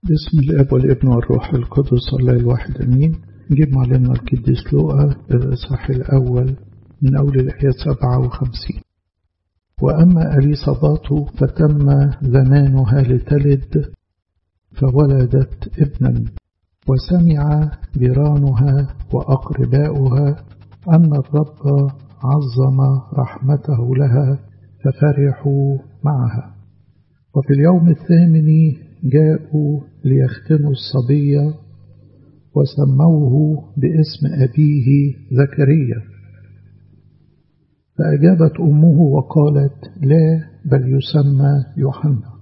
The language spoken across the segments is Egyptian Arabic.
بسم الاب والابن والروح القدس الله الواحد امين نجيب معلمنا القديس لوقا الاصحاح الاول من اول الايه 57 واما اليصابات فتم زمانها لتلد فولدت ابنا وسمع جيرانها واقرباؤها ان الرب عظم رحمته لها ففرحوا معها وفي اليوم الثامن جاءوا ليختنوا الصبي وسموه باسم أبيه زكريا فأجابت أمه وقالت لا بل يسمى يوحنا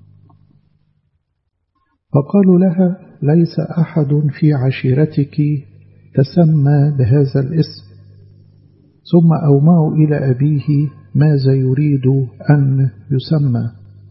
فقالوا لها ليس أحد في عشيرتك تسمى بهذا الاسم ثم أومعوا إلى أبيه ماذا يريد أن يسمى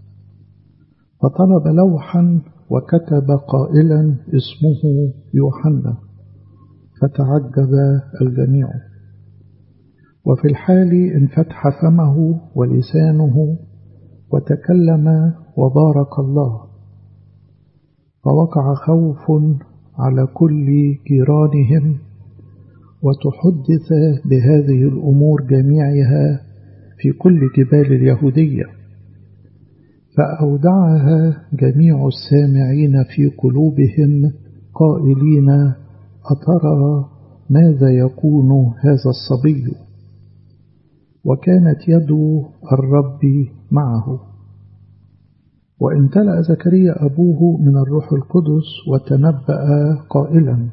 فطلب لوحا وكتب قائلا اسمه يوحنا فتعجب الجميع وفي الحال انفتح فمه ولسانه وتكلم وبارك الله فوقع خوف على كل جيرانهم وتحدث بهذه الأمور جميعها في كل جبال اليهوديه فأودعها جميع السامعين في قلوبهم قائلين أترى ماذا يكون هذا الصبي وكانت يد الرب معه وامتلأ زكريا أبوه من الروح القدس وتنبأ قائلا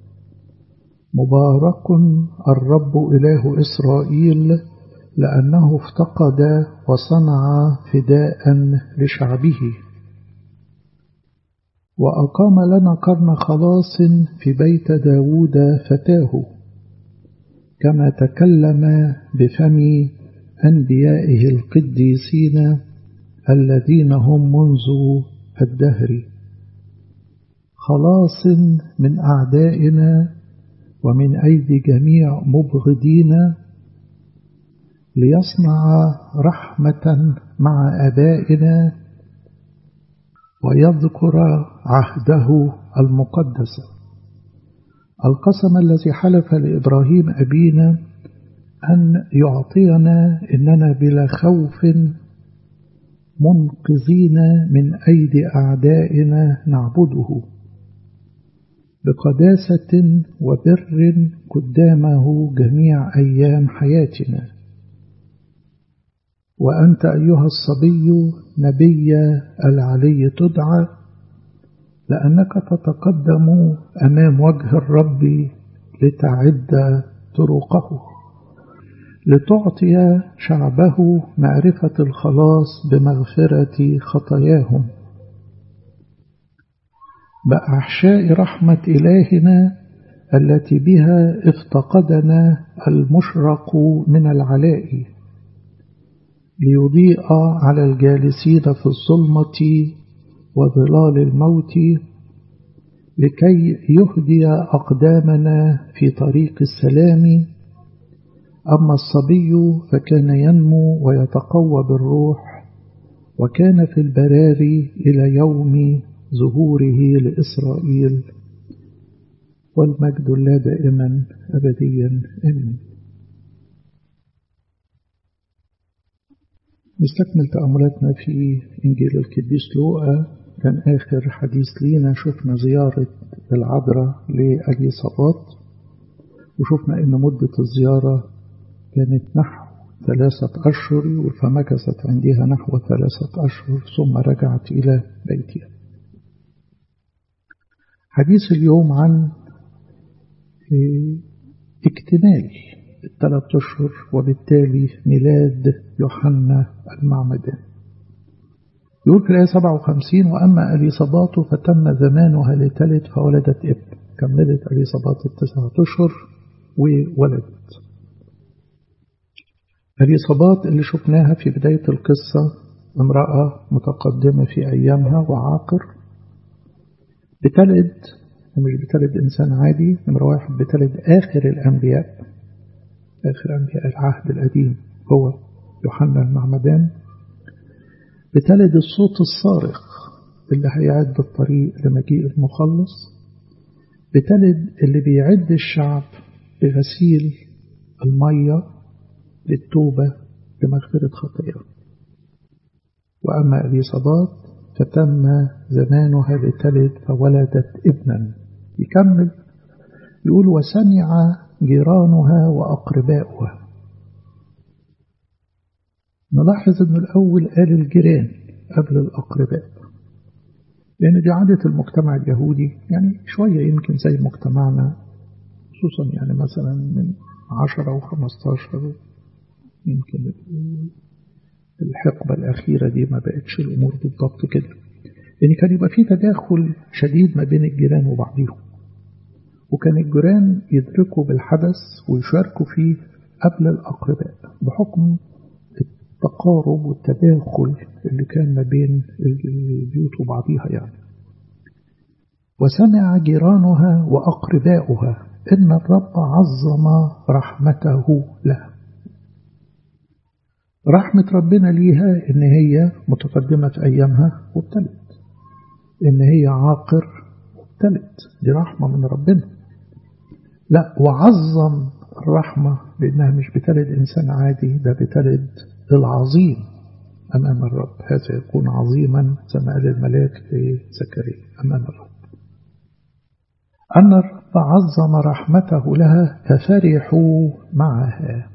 مبارك الرب إله إسرائيل لأنه افتقد وصنع فداء لشعبه وأقام لنا قرن خلاص في بيت داود فتاه كما تكلم بفم أنبيائه القديسين الذين هم منذ الدهر خلاص من أعدائنا ومن أيدي جميع مبغضين ليصنع رحمة مع أبائنا ويذكر عهده المقدس القسم الذي حلف لإبراهيم أبينا أن يعطينا إننا بلا خوف منقذين من أيدي أعدائنا نعبده بقداسة وبر قدامه جميع أيام حياتنا وأنت أيها الصبي نبي العلي تدعى لأنك تتقدم أمام وجه الرب لتعد طرقه لتعطي شعبه معرفة الخلاص بمغفرة خطاياهم بأحشاء رحمة إلهنا التي بها افتقدنا المشرق من العلاء ليضيء على الجالسين في الظلمة وظلال الموت لكي يهدي أقدامنا في طريق السلام أما الصبي فكان ينمو ويتقوى بالروح وكان في البراري إلى يوم ظهوره لإسرائيل والمجد لا دائما أبديا آمين نستكمل تأملاتنا في إنجيل القديس لوقا كان آخر حديث لينا شفنا زيارة العذراء لأليصابات وشفنا إن مدة الزيارة كانت نحو ثلاثة أشهر فمكثت عندها نحو ثلاثة أشهر ثم رجعت إلى بيتها حديث اليوم عن اكتمال الثلاث أشهر وبالتالي ميلاد يوحنا المعمدان يقول في الآية 57 وأما أليصابات فتم زمانها لتلد فولدت ابن كملت أليصابات التسعة أشهر وولدت أليصابات اللي شفناها في بداية القصة امرأة متقدمة في أيامها وعاقر بتلد ومش بتلد إنسان عادي نمرة واحد بتلد آخر الأنبياء آخر أنبياء العهد القديم هو يوحنا المعمدان بتلد الصوت الصارخ اللي هيعد الطريق لمجيء المخلص بتلد اللي بيعد الشعب بغسيل المية للتوبة لمغفرة خطاياه وأما أليصابات فتم زمانها لتلد فولدت ابنا يكمل يقول وسمع جيرانها وأقرباؤها نلاحظ أن الأول قال الجيران قبل الأقرباء لأن دي عادة المجتمع اليهودي يعني شوية يمكن زي مجتمعنا خصوصا يعني مثلا من عشرة أو خمستاشر يمكن الحقبة الأخيرة دي ما بقتش الأمور بالضبط كده يعني كان يبقى في تداخل شديد ما بين الجيران وبعضهم وكان الجيران يدركوا بالحدث ويشاركوا فيه قبل الأقرباء بحكم التقارب والتداخل اللي كان ما بين البيوت وبعضها يعني وسمع جيرانها وأقرباؤها إن الرب عظم رحمته لها رحمة ربنا ليها إن هي متقدمة في أيامها وابتلت إن هي عاقر وابتلت دي رحمة من ربنا لا وعظم الرحمة لأنها مش بتلد إنسان عادي ده بتلد العظيم أمام الرب هذا يكون عظيما زي ما قال الملاك لزكريا أمام الرب أن الرب عظم رحمته لها ففرحوا معها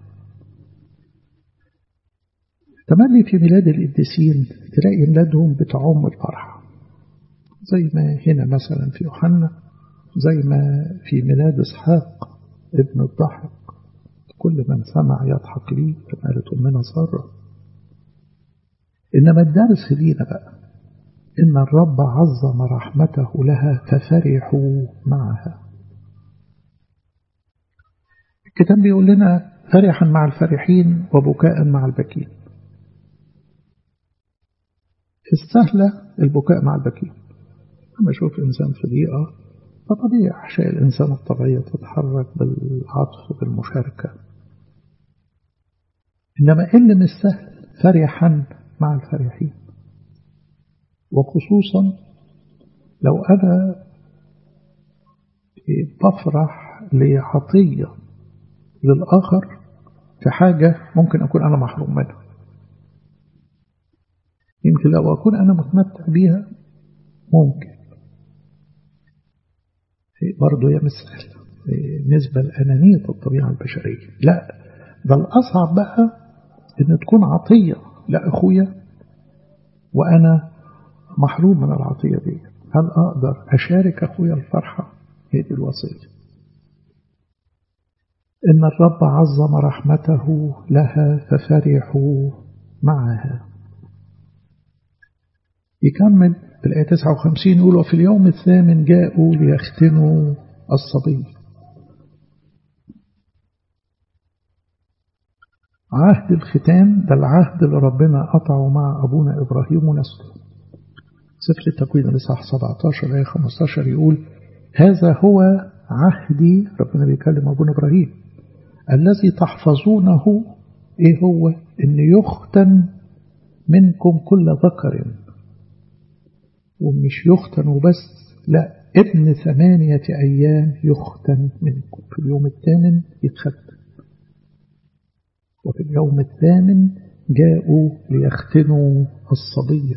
تملي في ميلاد القديسين تلاقي ميلادهم بتعم الفرحة زي ما هنا مثلا في يوحنا زي ما في ميلاد إسحاق ابن الضحك كل من سمع يضحك لي كما قالت أمنا سارة إنما الدرس لينا بقى إن الرب عظم رحمته لها ففرحوا معها الكتاب بيقول لنا فرحا مع الفرحين وبكاء مع البكين السهلة البكاء مع البكين لما أشوف إنسان في ضيقة فطبيعي أحشاء الإنسان الطبيعية تتحرك بالعطف بالمشاركة إنما اللي مش سهل فرحا مع الفرحين وخصوصا لو أنا بفرح لعطية للآخر في حاجة ممكن أكون أنا محروم منها يمكن لو أكون أنا متمتع بيها ممكن برضه هي مش سهلة بالنسبة لأنانية الطبيعة البشرية لا ده الأصعب بقى إن تكون عطية لأخويا وأنا محروم من العطية دي هل أقدر أشارك أخويا الفرحة هي دي الوصية إن الرب عظم رحمته لها ففرحوا معها يكمل في الآية 59 يقول وفي اليوم الثامن جاءوا ليختنوا الصبي عهد الختان ده العهد اللي ربنا قطعه مع أبونا إبراهيم ونسله سفر التكوين الإصحاح 17 آية 15 يقول هذا هو عهدي ربنا بيكلم أبونا إبراهيم الذي تحفظونه إيه هو إن يختن منكم كل ذكر ومش يختن وبس لا ابن ثمانية أيام يختن منكم في اليوم الثامن يتختن وفي اليوم الثامن جاءوا ليختنوا الصبي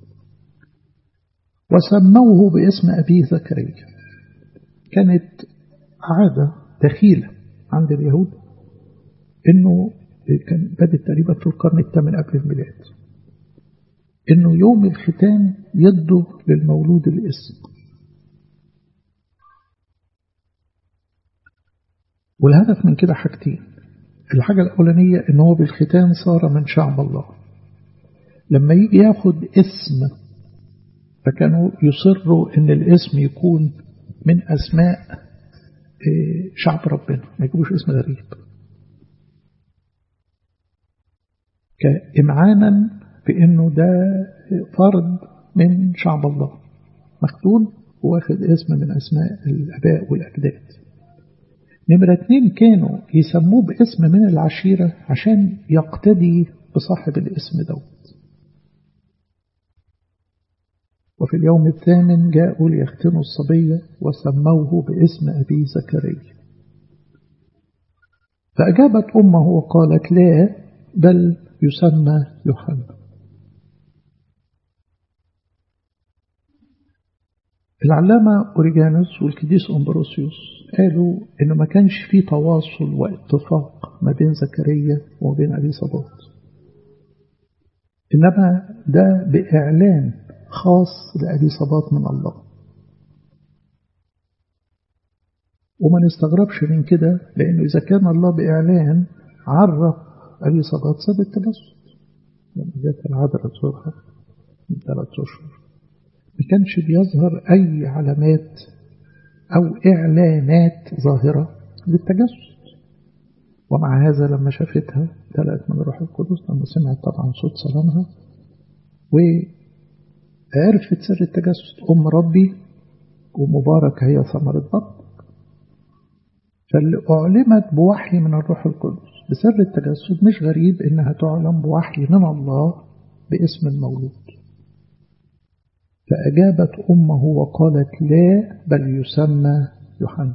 وسموه باسم أبيه زكريا كانت عادة دخيلة عند اليهود انه كان بدت تقريبا في القرن الثامن قبل الميلاد انه يوم الختان يدوا للمولود الاسم والهدف من كده حاجتين الحاجة الأولانية إن هو بالختان صار من شعب الله لما يجي ياخد اسم فكانوا يصروا إن الاسم يكون من أسماء شعب ربنا ما يجيبوش اسم غريب كإمعانا بأنه ده فرد من شعب الله مختون واخد اسم من أسماء الآباء والأجداد نمرة اتنين كانوا يسموه باسم من العشيرة عشان يقتدي بصاحب الاسم دوت وفي اليوم الثامن جاءوا ليختنوا الصبية وسموه باسم أبي زكريا فأجابت أمه وقالت لا بل يسمى يوحنا العلامة أوريجانوس والكديس أمبروسيوس قالوا إنه ما كانش في تواصل واتفاق ما بين زكريا وما بين أبي صباط إنما ده بإعلان خاص لأبي صباط من الله وما نستغربش من كده لأنه إذا كان الله بإعلان عرف أبي صباط ساب التبسط لما جت العذراء تزورها من ثلاث أشهر ما كانش بيظهر أي علامات أو إعلانات ظاهرة للتجسد ومع هذا لما شافتها تلقت من الروح القدس لما سمعت طبعا صوت سلامها وعرفت سر التجسد أم ربي ومبارك هي ثمرة بطنك فاللي أعلمت بوحي من الروح القدس بسر التجسد مش غريب إنها تعلم بوحي من الله باسم المولود فأجابت أمه وقالت لا بل يسمى يوحنا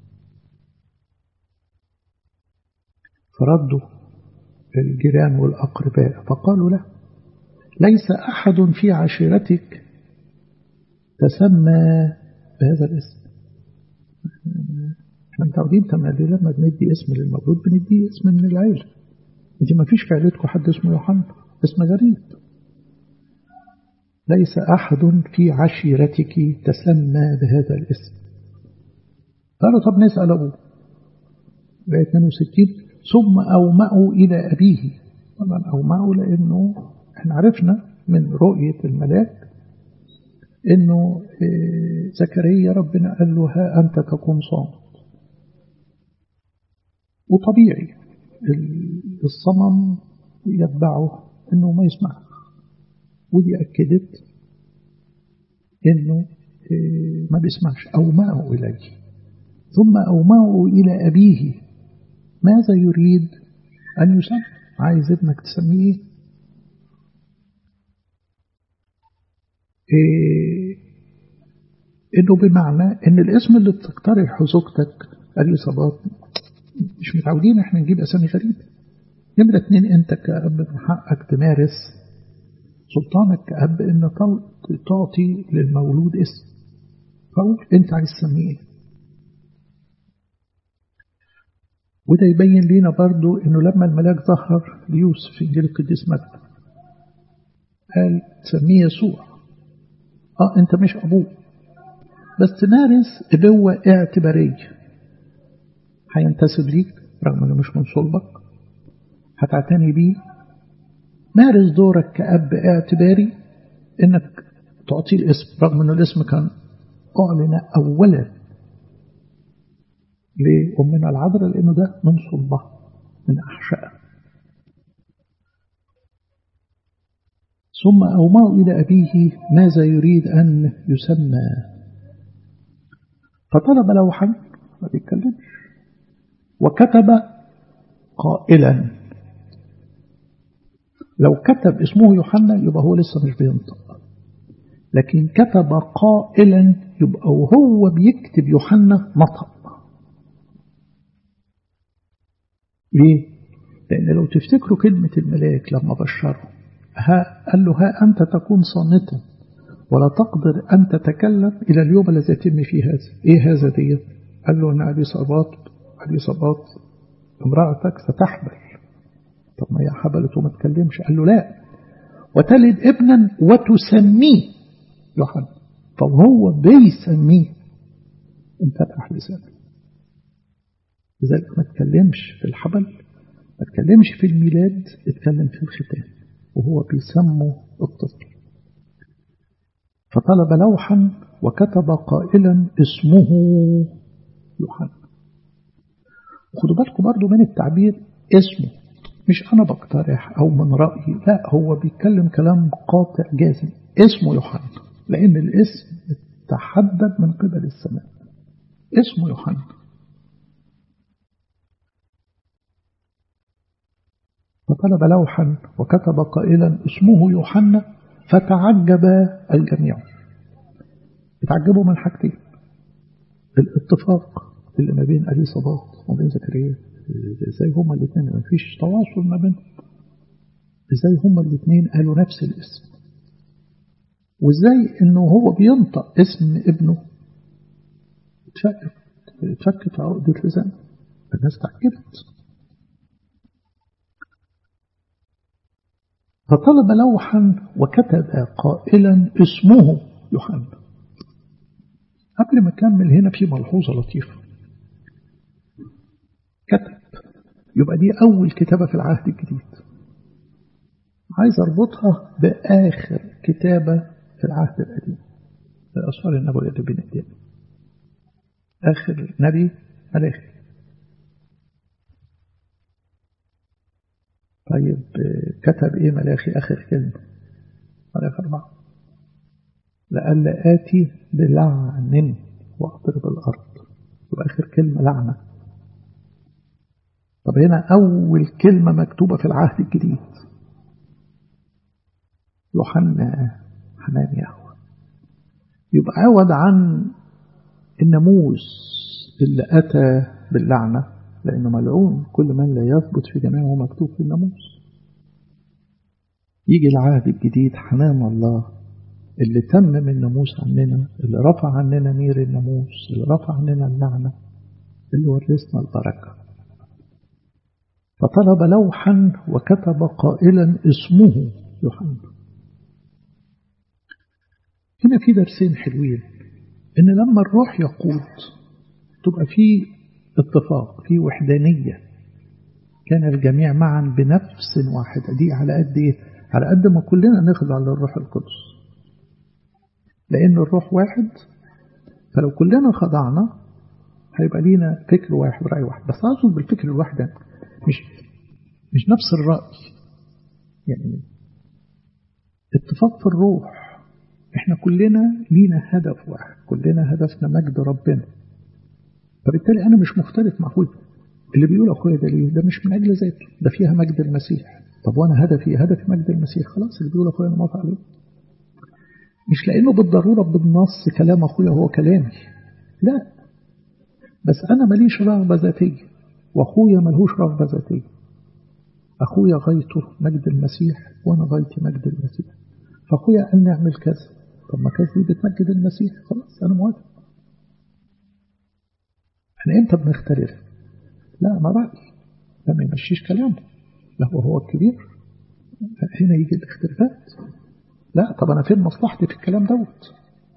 فردوا الجيران والأقرباء فقالوا له ليس أحد في عشيرتك تسمى بهذا الاسم احنا متعودين تمالي لما بندي اسم للمولود بندي اسم من العيلة انت ما فيش في عيلتكم حد اسمه يوحنا اسم غريب ليس أحد في عشيرتك تسمى بهذا الاسم قالوا طب نسأل أبوه بقى 62 ثم أومأوا إلى أبيه طبعا أومأوا لأنه احنا عرفنا من رؤية الملاك انه زكريا ربنا قال له ها أنت تكون صامت وطبيعي الصمم يتبعه انه ما يسمعش ودي أكدت إنه ما بيسمعش أومأوا إليه ثم أومأوا إلى أبيه ماذا يريد أن يسمى عايز ابنك تسميه إيه إنه بمعنى إن الاسم اللي بتقترحه زوجتك الإصابات مش متعودين إحنا نجيب أسامي غريبة نمرة اتنين أنت كأب من حقك تمارس سلطانك كأب إن تعطي للمولود اسم فقول أنت عايز تسميه إيه وده يبين لنا برضو إنه لما الملاك ظهر ليوسف في إنجيل القديس متى قال تسميه يسوع اه انت مش ابوه بس تمارس ابوه اعتباريه هينتسب ليك رغم انه مش من صلبك هتعتني بيه مارس دورك كأب اعتباري انك تعطيه الاسم رغم انه الاسم كان اعلن اولا لأمنا العذراء لأنه ده من صلبها من أحشائها ثم أومأوا إلى أبيه ماذا يريد أن يسمى فطلب لوحا ما بيتكلمش وكتب قائلا لو كتب اسمه يوحنا يبقى هو لسه مش بينطق لكن كتب قائلا يبقى وهو بيكتب يوحنا نطق ليه؟ لأن لو تفتكروا كلمة الملاك لما بشره ها قال له ها أنت تكون صامتا ولا تقدر أن تتكلم إلى اليوم الذي يتم فيه هذا إيه هذا دي قال له أن أبي صباط أبي صباط امرأتك ستحبل طب ما هي حبلت وما تكلمش قال له لا وتلد ابنا وتسميه يوحنا طب هو بيسميه انفتح لسانه لذلك ما تكلمش في الحبل ما تكلمش في الميلاد اتكلم في الختان وهو بيسموا الطفل فطلب لوحا وكتب قائلا اسمه يوحنا خدوا بالكم برضو من التعبير اسمه مش أنا بقترح أو من رأيي لا هو بيتكلم كلام قاطع جازم اسمه يوحنا لأن الاسم تحدد من قبل السماء اسمه يوحنا فطلب لوحا وكتب قائلا اسمه يوحنا فتعجب الجميع اتعجبوا من حاجتين الاتفاق اللي ما بين اليصابات وبين زكريا ازاي هما الاثنين ما فيش تواصل ما بينهم ازاي هما الاثنين قالوا نفس الاسم وازاي انه هو بينطق اسم ابنه اتفكت اتفكت عقدة لسان الناس تعجبت فطلب لوحا وكتب قائلا اسمه يوحنا قبل ما أكمل هنا في ملحوظة لطيفة كتب يبقى دي أول كتابة في العهد الجديد عايز أربطها بآخر كتابة في العهد القديم الأسفار النبوية اللي بين ايدينا آخر نبي ملاخي طيب كتب إيه ملاخي آخر كلمة ملاخي أربعة لألا آتي بلعن وأضرب الأرض يبقى آخر كلمة لعنة طب هنا أول كلمة مكتوبة في العهد الجديد يوحنا حنان يهوى يبقى عوض عن الناموس اللي أتى باللعنة لأنه ملعون كل من لا يثبت في جميعه مكتوب في الناموس يجي العهد الجديد حنان الله اللي تمم الناموس عننا اللي رفع عننا نير الناموس اللي رفع عننا اللعنة اللي ورثنا البركة فطلب لوحا وكتب قائلا اسمه يوحنا هنا في درسين حلوين ان لما الروح يقود تبقى في اتفاق في وحدانية كان الجميع معا بنفس واحدة دي على قد ايه على قد ما كلنا نخضع للروح القدس لأن الروح واحد فلو كلنا خضعنا هيبقى لينا فكر واحد ورأي واحد بس أقصد بالفكر الواحد مش مش نفس الرأي يعني اتفاق في الروح احنا كلنا لينا هدف واحد كلنا هدفنا مجد ربنا فبالتالي أنا مش مختلف مع أخويا اللي بيقول أخويا ده ليه ده مش من أجل ذاته ده فيها مجد المسيح طب وأنا هدفي هدفي مجد المسيح خلاص اللي بيقول أخويا أنا موافق عليه مش لأنه بالضرورة بالنص كلام أخويا هو كلامي لا بس أنا ماليش رغبة ذاتية وأخويا ملهوش رغبة ذاتية أخويا غايته مجد المسيح وأنا غايتي مجد المسيح فأخويا قال نعمل كذا طب ما كذا دي بتمجد المسيح خلاص أنا موافق احنا امتى بنختلف لا ما رأي لا ما يمشيش كلامه لا هو هو الكبير هنا يجي الاختلافات لا طب أنا فين مصلحتي في الكلام دوت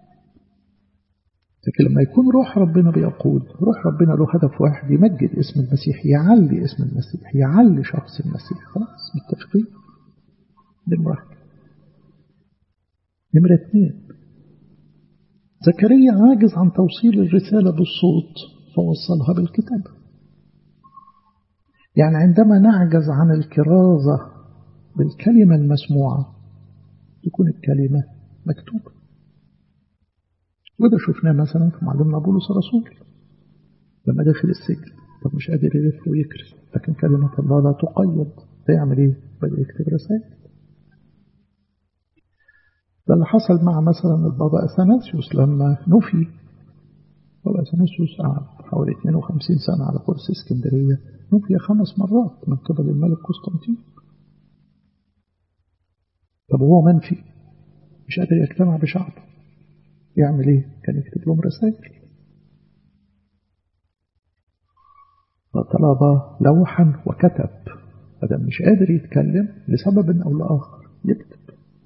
لكن لما يكون روح ربنا بيقول روح ربنا له هدف واحد يمجد اسم المسيح يعلي اسم المسيح يعلي شخص المسيح خلاص متفقين دي واحد نمرة اثنين زكريا عاجز عن توصيل الرسالة بالصوت فوصلها بالكتاب يعني عندما نعجز عن الكرازة بالكلمة المسموعة تكون الكلمة مكتوبة وده شفناه مثلا في معلمنا بولس الرسول لما دخل السجن طب مش قادر يلف ويكرز لكن كلمة الله لا تقيد فيعمل ايه؟ بدأ يكتب رسائل ده اللي حصل مع مثلا البابا أثناسيوس لما نفي بابا أثناسيوس قعد حوالي 52 سنة على كرسي اسكندرية نفي خمس مرات من قبل الملك قسطنطين طب وهو منفي مش قادر يجتمع بشعبه يعمل ايه كان يكتب لهم رسائل فطلب لوحا وكتب هذا مش قادر يتكلم لسبب او لاخر يكتب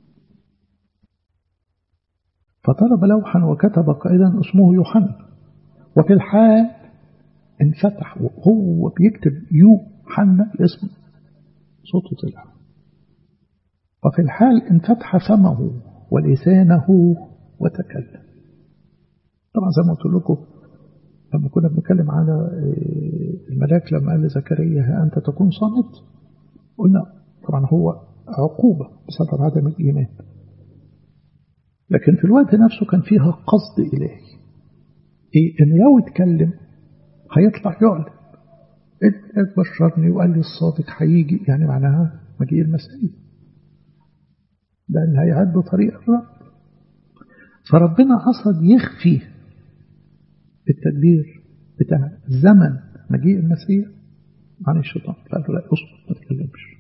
فطلب لوحا وكتب قائلا اسمه يوحنا وفي الحال انفتح وهو بيكتب يوحنا الاسم صوته طلع وفي الحال انفتح فمه ولسانه وتكلم طبعا زي ما قلت لكم لما كنا بنتكلم على الملاك لما قال لزكريا ها أنت تكون صامت قلنا طبعا هو عقوبة بسبب عدم الإيمان لكن في الوقت نفسه كان فيها قصد إلهي إيه إن لو اتكلم هيطلع يعلن الملاك بشرني وقال لي الصادق هيجي يعني معناها مجيء المسيح ده اللي هيعد طريق الرب فربنا قصد يخفي التدبير بتاع زمن مجيء المسيح عن الشيطان قال له لا اسكت ما تتكلمش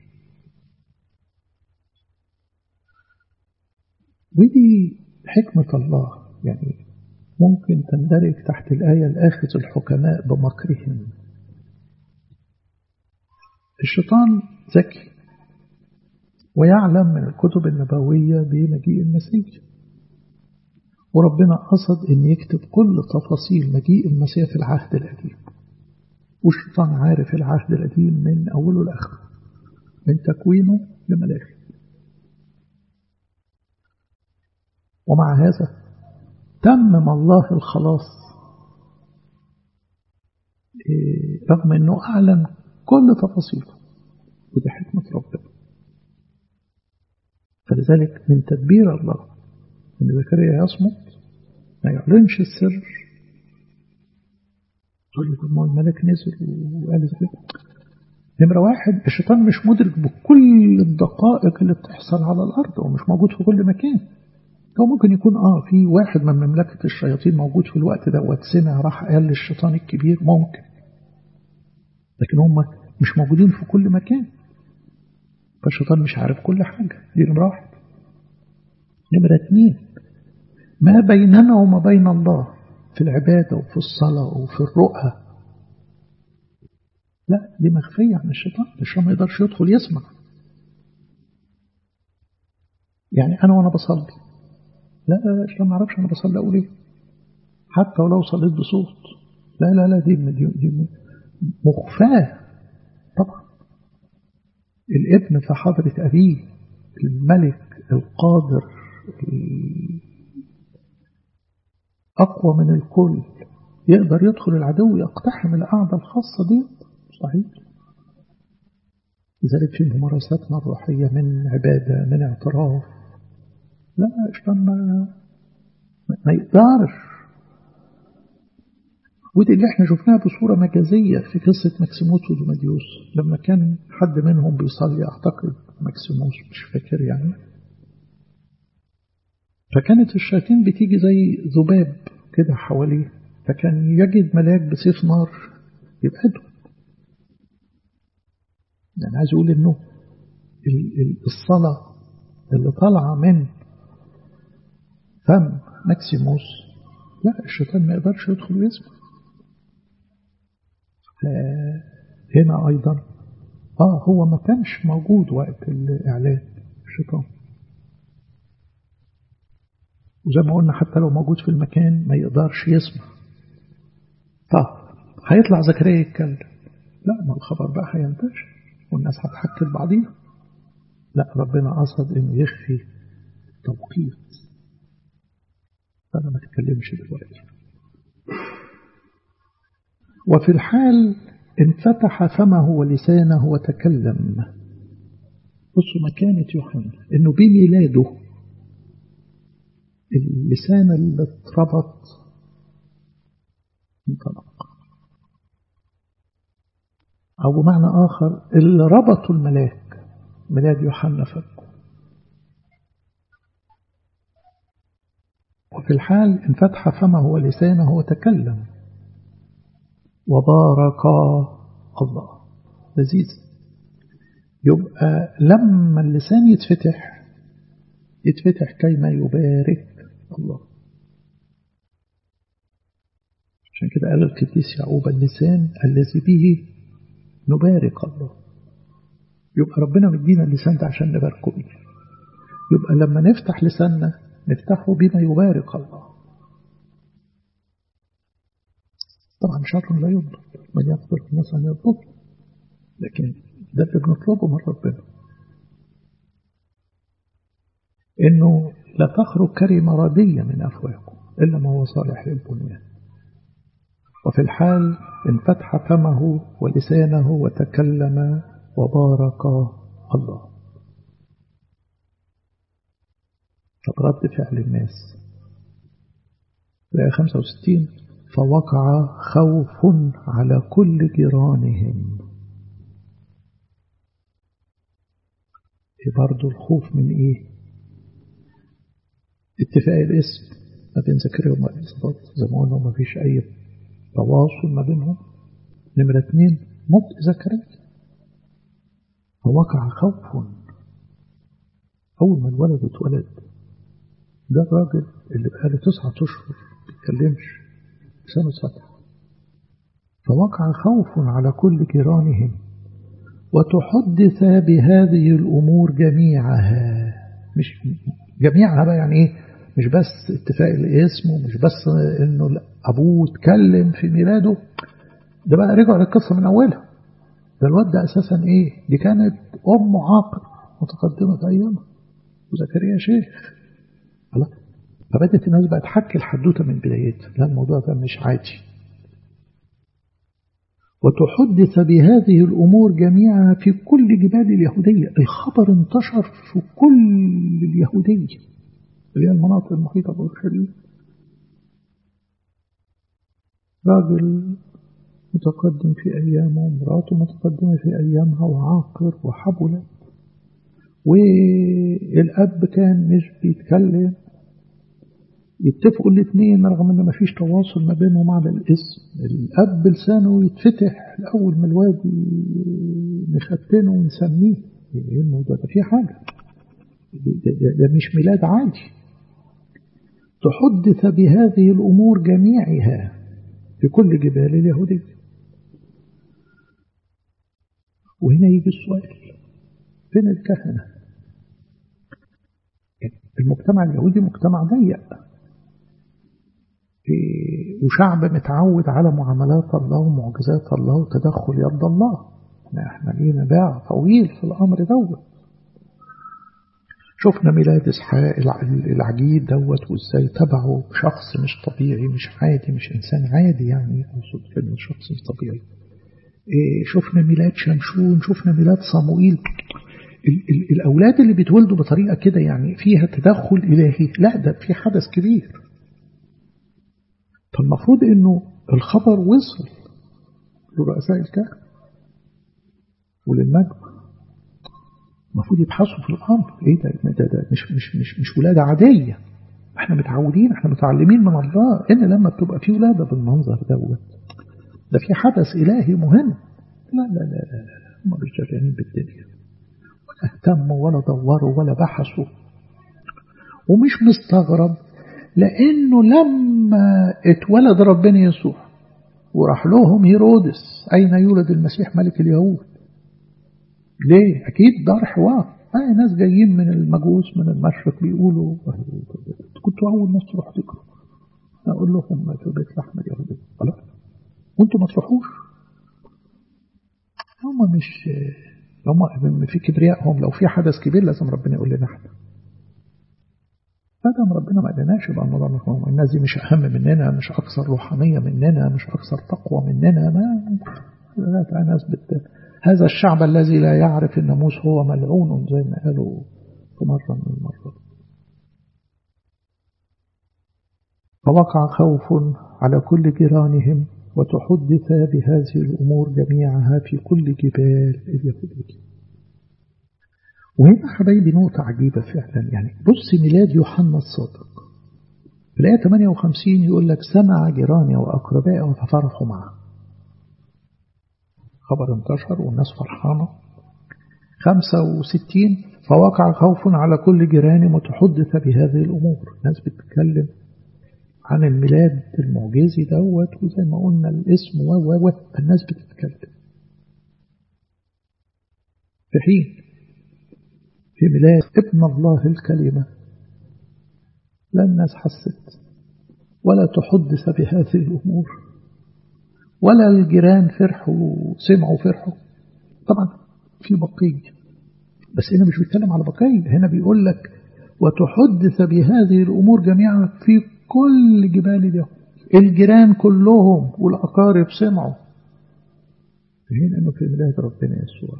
ودي حكمة الله يعني ممكن تندرج تحت الآية الآخذ الحكماء بمكرهم الشيطان ذكي ويعلم من الكتب النبوية بمجيء المسيح وربنا قصد أن يكتب كل تفاصيل مجيء المسيح في العهد القديم والشيطان عارف العهد القديم من أوله لآخره من تكوينه لملاخي ومع هذا تمم الله الخلاص رغم أنه أعلن كل تفاصيله ودي حكمة ربنا فلذلك من تدبير الله أن زكريا يصمت ما يعلنش السر تقول لي ما الملك نزل وقال زكريا نمرة واحد الشيطان مش مدرك بكل الدقائق اللي بتحصل على الأرض ومش موجود في كل مكان هو ممكن يكون اه في واحد من مملكة الشياطين موجود في الوقت ده واتسمع راح قال للشيطان الكبير ممكن لكن هم مش موجودين في كل مكان فالشيطان مش عارف كل حاجة دي نمرة واحد نمرة اتنين ما بيننا وما بين الله في العبادة وفي الصلاة وفي الرؤى لا دي مخفية عن الشيطان الشيطان ما يقدرش يدخل يسمع يعني أنا وأنا بصلي لا لا لا الشيطان ما يعرفش أنا بصلي أقول إيه حتى ولو صليت بصوت لا لا لا دي دي, دي مخفاة طبعا الابن في حضرة أبيه الملك القادر أقوى من الكل يقدر يدخل العدو يقتحم القعدة الخاصة دي صحيح لذلك في ممارساتنا الروحية من عبادة من اعتراف لا الشيطان ما, ما يقدرش ودي اللي احنا شفناها بصورة مجازية في قصة مكسيموس ودوماديوس لما كان حد منهم بيصلي أعتقد مكسيموس مش فاكر يعني فكانت الشياطين بتيجي زي ذباب كده حواليه فكان يجد ملاك بسيف نار يبعده يعني عايز أقول إنه الصلاة اللي طالعة من فم مكسيموس لا الشيطان ما يقدرش يدخل ويسمع هنا أيضا آه هو ما كانش موجود وقت الإعلان الشيطان وزي ما قلنا حتى لو موجود في المكان ما يقدرش يسمع طب هيطلع زكريا يتكلم لا ما الخبر بقى هينتشر والناس هتحكي لبعضيها لا ربنا قصد انه يخفي توقيت فانا ما اتكلمش دلوقتي وفي الحال انفتح فمه ولسانه وتكلم بصوا مكانة يوحنا انه بميلاده اللسان اللي اتربط انطلق أو بمعنى آخر اللي ربطوا الملاك ميلاد يوحنا فكه وفي الحال انفتح فمه ولسانه وتكلم وبارك الله لذيذ يبقى لما اللسان يتفتح يتفتح كيما يبارك الله عشان كده قال القديس يعقوب اللسان الذي به نبارك الله يبقى ربنا مدينا اللسان ده عشان نباركه بيه يبقى لما نفتح لساننا نفتحه بما يبارك الله طبعا شر لا يضبط من يقدر الناس أن يضبط لكن ده اللي بنطلبه من ربنا إنه لا تخرج كلمة ردية من أفواهكم إلا ما هو صالح للبنيان وفي الحال انفتح فمه ولسانه وتكلم وبارك الله طب رد فعل الناس الآية 65 فوقع خوف على كل جيرانهم برضو الخوف من ايه اتفاق الاسم ما بين زكريا وما اليصابات زي ما قلنا ما فيش أي تواصل ما بينهم نمرة اثنين موت زكريا فوقع خوف أول ما الولد اتولد ده الراجل اللي بقاله تسعة أشهر بيتكلمش لسانه اتفتح فوقع خوف على كل جيرانهم وتحدث بهذه الأمور جميعها مش جميعها بقى يعني إيه مش بس اتفاق الاسم ومش بس إنه أبوه اتكلم في ميلاده ده بقى رجعوا للقصة من أولها ده الواد ده أساسا إيه دي كانت أم عاقل متقدمة في أيامها وزكريا شيخ الله فبدأت الناس بقى تحكي الحدوتة من بدايتها لا الموضوع ده مش عادي وتحدث بهذه الأمور جميعها في كل جبال اليهودية الخبر انتشر في كل اليهودية اللي هي المناطق المحيطة بأورشليم راجل متقدم في أيامه ومراته متقدمة في أيامها وعاقر وحبلت والأب كان مش بيتكلم يتفقوا الاثنين رغم ان مفيش تواصل ما بينهم على الاسم الاب لسانه يتفتح اول ما الواد نختنه ونسميه ايه الموضوع ده في حاجه ده, ده, ده مش ميلاد عادي تحدث بهذه الامور جميعها في كل جبال اليهوديه وهنا يجي السؤال فين الكهنه المجتمع اليهودي مجتمع ضيق وشعب متعود على معاملات الله ومعجزات الله وتدخل يد الله احنا لينا باع طويل في الامر دوت شفنا ميلاد اسحاق العجيب دوت وازاي تبعه شخص مش طبيعي مش عادي مش انسان عادي يعني اقصد كلمه شخص مش طبيعي شفنا ميلاد شمشون شفنا ميلاد صموئيل ال ال الاولاد اللي بيتولدوا بطريقه كده يعني فيها تدخل الهي لا ده في حدث كبير فالمفروض انه الخبر وصل لرؤساء الكهنة وللمجمع المفروض يبحثوا في الامر ايه ده, ده, ده مش مش مش مش ولاده عاديه احنا متعودين احنا متعلمين من الله ان لما بتبقى في ولاده بالمنظر دوت ده في حدث الهي مهم لا لا لا لا هم مش جريانين بالدنيا ولا اهتموا ولا دوروا ولا بحثوا ومش مستغرب لأنه لما اتولد ربنا يسوع وراح لهم هيرودس أين يولد المسيح ملك اليهود ليه أكيد دار حوار أي ناس جايين من المجوس من المشرق بيقولوا كنتوا أول ناس تروح تقروا أقول لهم في بيت لحم اليهودية خلاص وانتوا ما تروحوش هم مش هم في كبريائهم لو في حدث كبير لازم ربنا يقول لنا احنا فدام ربنا ما قالناش يبقى الموضوع مفهوم الناس دي مش أهم مننا مش أكثر روحانية مننا مش أكثر تقوى مننا ما لا ناس بت... هذا الشعب الذي لا يعرف الناموس هو ملعون زي ما قالوا في مرة من المرات فوقع خوف على كل جيرانهم وتحدث بهذه الأمور جميعها في كل جبال اليهودية وهنا حبايبي نقطة عجيبة فعلا يعني بص ميلاد يوحنا الصادق في الآية 58 يقول لك سمع جيراني وأقربائي وتفرحوا معه خبر انتشر والناس فرحانة 65 فوقع خوف على كل جيران وتحدث بهذه الأمور الناس بتتكلم عن الميلاد المعجزي دوت وزي ما قلنا الاسم و و و الناس بتتكلم في حين في ميلاد ابن الله الكلمة لا الناس حست ولا تحدث بهذه الأمور ولا الجيران فرحوا سمعوا فرحوا طبعا في بقية بس هنا مش بيتكلم على بقية هنا بيقول لك وتحدث بهذه الأمور جميعا في كل جبال اليهود الجيران كلهم والأقارب سمعوا هنا أنه في ميلاد ربنا يسوع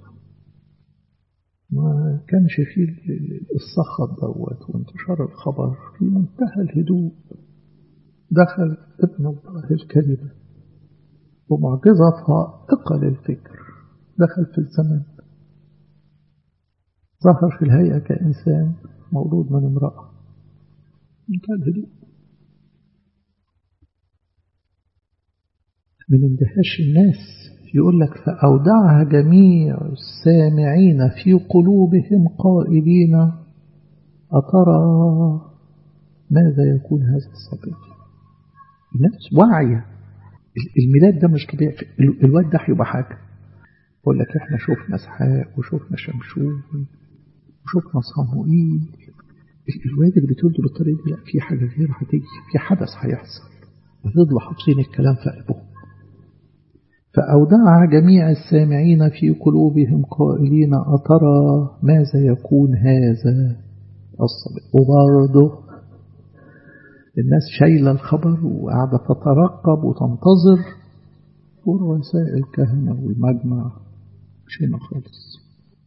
ما كانش فيه الصخب دوت وانتشار الخبر في منتهى الهدوء دخل ابن الله الكلمة ومعجزة فائقة للفكر دخل في الزمن ظهر في الهيئة كإنسان مولود من امرأة منتهى الهدوء من اندهاش الناس يقول لك فأودعها جميع السامعين في قلوبهم قائلين أترى ماذا يكون هذا الصبي الناس واعية الميلاد ده مش طبيعي الواد ده هيبقى حاجة يقول لك احنا شفنا اسحاق وشفنا شمشون وشفنا صموئيل الواد اللي بتولده بالطريقة دي لا في حاجة غير هتيجي في حدث هيحصل فضلوا حافظين الكلام في قلبهم فأودع جميع السامعين في قلوبهم قائلين أترى ماذا يكون هذا الصبي وبرضه الناس شايلة الخبر وقاعدة تترقب وتنتظر ورؤساء الكهنة والمجمع مش هنا خالص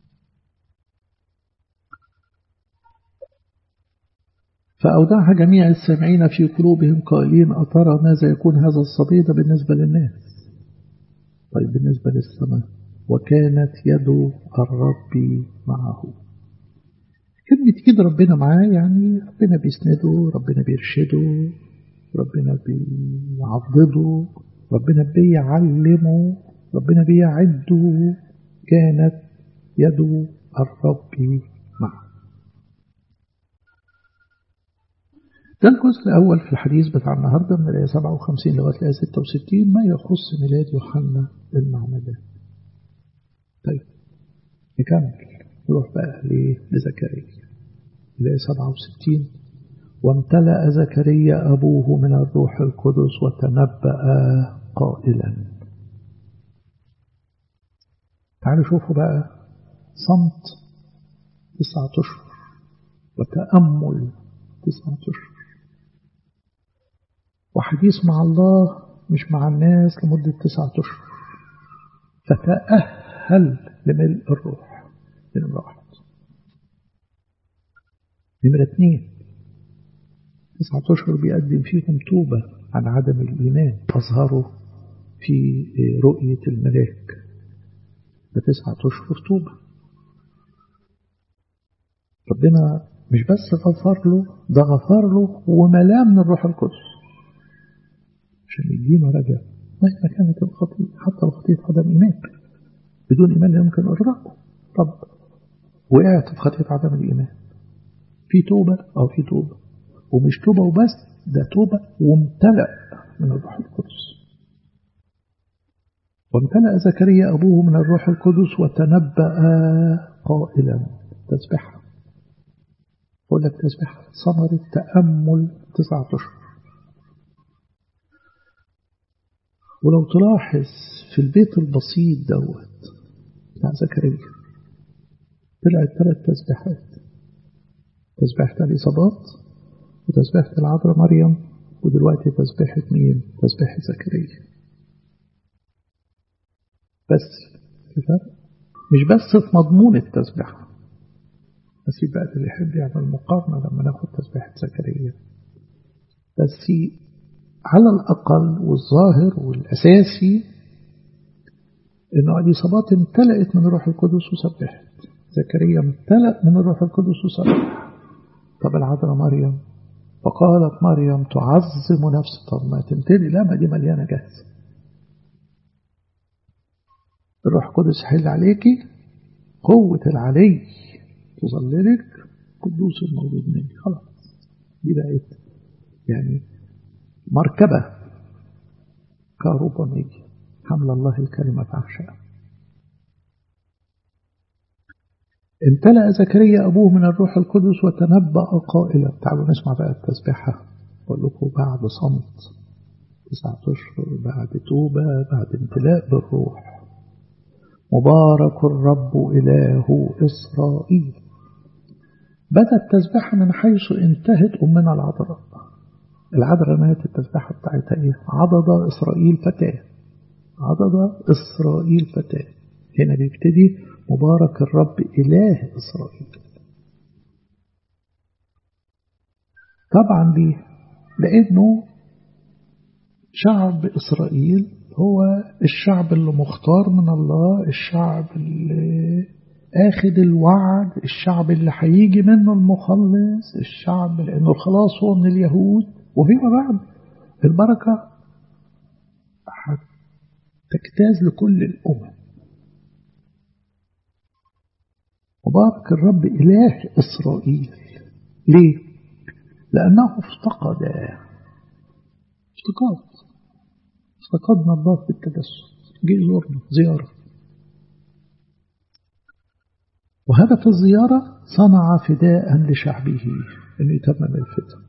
فأودعها جميع السامعين في قلوبهم قائلين أترى ماذا يكون هذا الصبي ده بالنسبة للناس طيب بالنسبة للسماء وكانت يد الرب معه كلمة ايد ربنا معاه يعني ربنا بيسنده ربنا بيرشده ربنا بيعضده ربنا بيعلمه ربنا بيعده كانت يد الرب معه ده الجزء الأول في الحديث بتاع النهاردة من الآية 57 لغاية الآية 66 ما يخص ميلاد يوحنا المعمدان طيب نكمل نروح بقى لزكريا الآية 67 وامتلأ زكريا أبوه من الروح القدس وتنبأ قائلا تعالوا شوفوا بقى صمت تسعة أشهر وتأمل تسعة أشهر وحديث مع الله مش مع الناس لمدة تسعة أشهر فتأهل لملء الروح نمرة واحد نمرة اثنين تسعة أشهر بيقدم فيهم توبة عن عدم الإيمان تظهروا في رؤية الملاك بتسعة أشهر توبة ربنا مش بس غفر له ده غفر له وملاه من الروح القدس عشان يدينا رجع مهما كانت الخطيئة حتى الخطيئة عدم إيمان بدون إيمان لا يمكن إغراقه طب وقعت في خطيئة عدم الإيمان في توبة أو في توبة ومش توبة وبس ده توبة وامتلأ من الروح القدس وامتلأ زكريا أبوه من الروح القدس وتنبأ قائلا تسبحها أقول لك تسبحها ثمرة تأمل تسعة أشهر ولو تلاحظ في البيت البسيط دوت بتاع زكريا طلعت ثلاث تسبيحات تسبيحة الإصابات وتسبيحة العذراء مريم ودلوقتي تسبيحة مين؟ تسبيحة زكريا بس كده مش بس في مضمون التسبيحة بس يبقى اللي يحب يعمل مقارنة لما ناخد تسبيحة زكريا بس على الأقل والظاهر والأساسي إنه الإصابات امتلأت من الروح القدس وسبحت زكريا امتلأ من الروح القدس وسبح طب العذراء مريم فقالت مريم تعظم نفسي طب ما تمتلي لا ما دي مليانة جاهزة الروح القدس يحل عليكي قوة العلي تظللك قدوس المولود مني خلاص دي بقت يعني مركبة كهربانية حمل الله الكلمة فعشاء امتلأ زكريا أبوه من الروح القدس وتنبأ قائلا تعالوا نسمع بقى التسبيحة أقول لكم بعد صمت تسعة أشهر بعد توبة بعد امتلاء بالروح مبارك الرب إله إسرائيل بدأت التسبيحة من حيث انتهت أمنا العذراء العذراء نهاية التسبيحة بتاعتها إيه؟ عضد إسرائيل فتاة عضد إسرائيل فتاة هنا بيبتدي مبارك الرب إله إسرائيل طبعا ليه لأنه شعب إسرائيل هو الشعب اللي مختار من الله الشعب اللي اخد الوعد الشعب اللي هيجي منه المخلص الشعب لأنه الخلاص هو من اليهود وفيما بعد البركة تجتاز لكل الأمم مبارك الرب إله إسرائيل ليه؟ لأنه افتقد افتقاد افتقدنا الله في التجسد جه يزورنا زيارة وهدف الزيارة صنع فداء لشعبه أن يتمم الفداء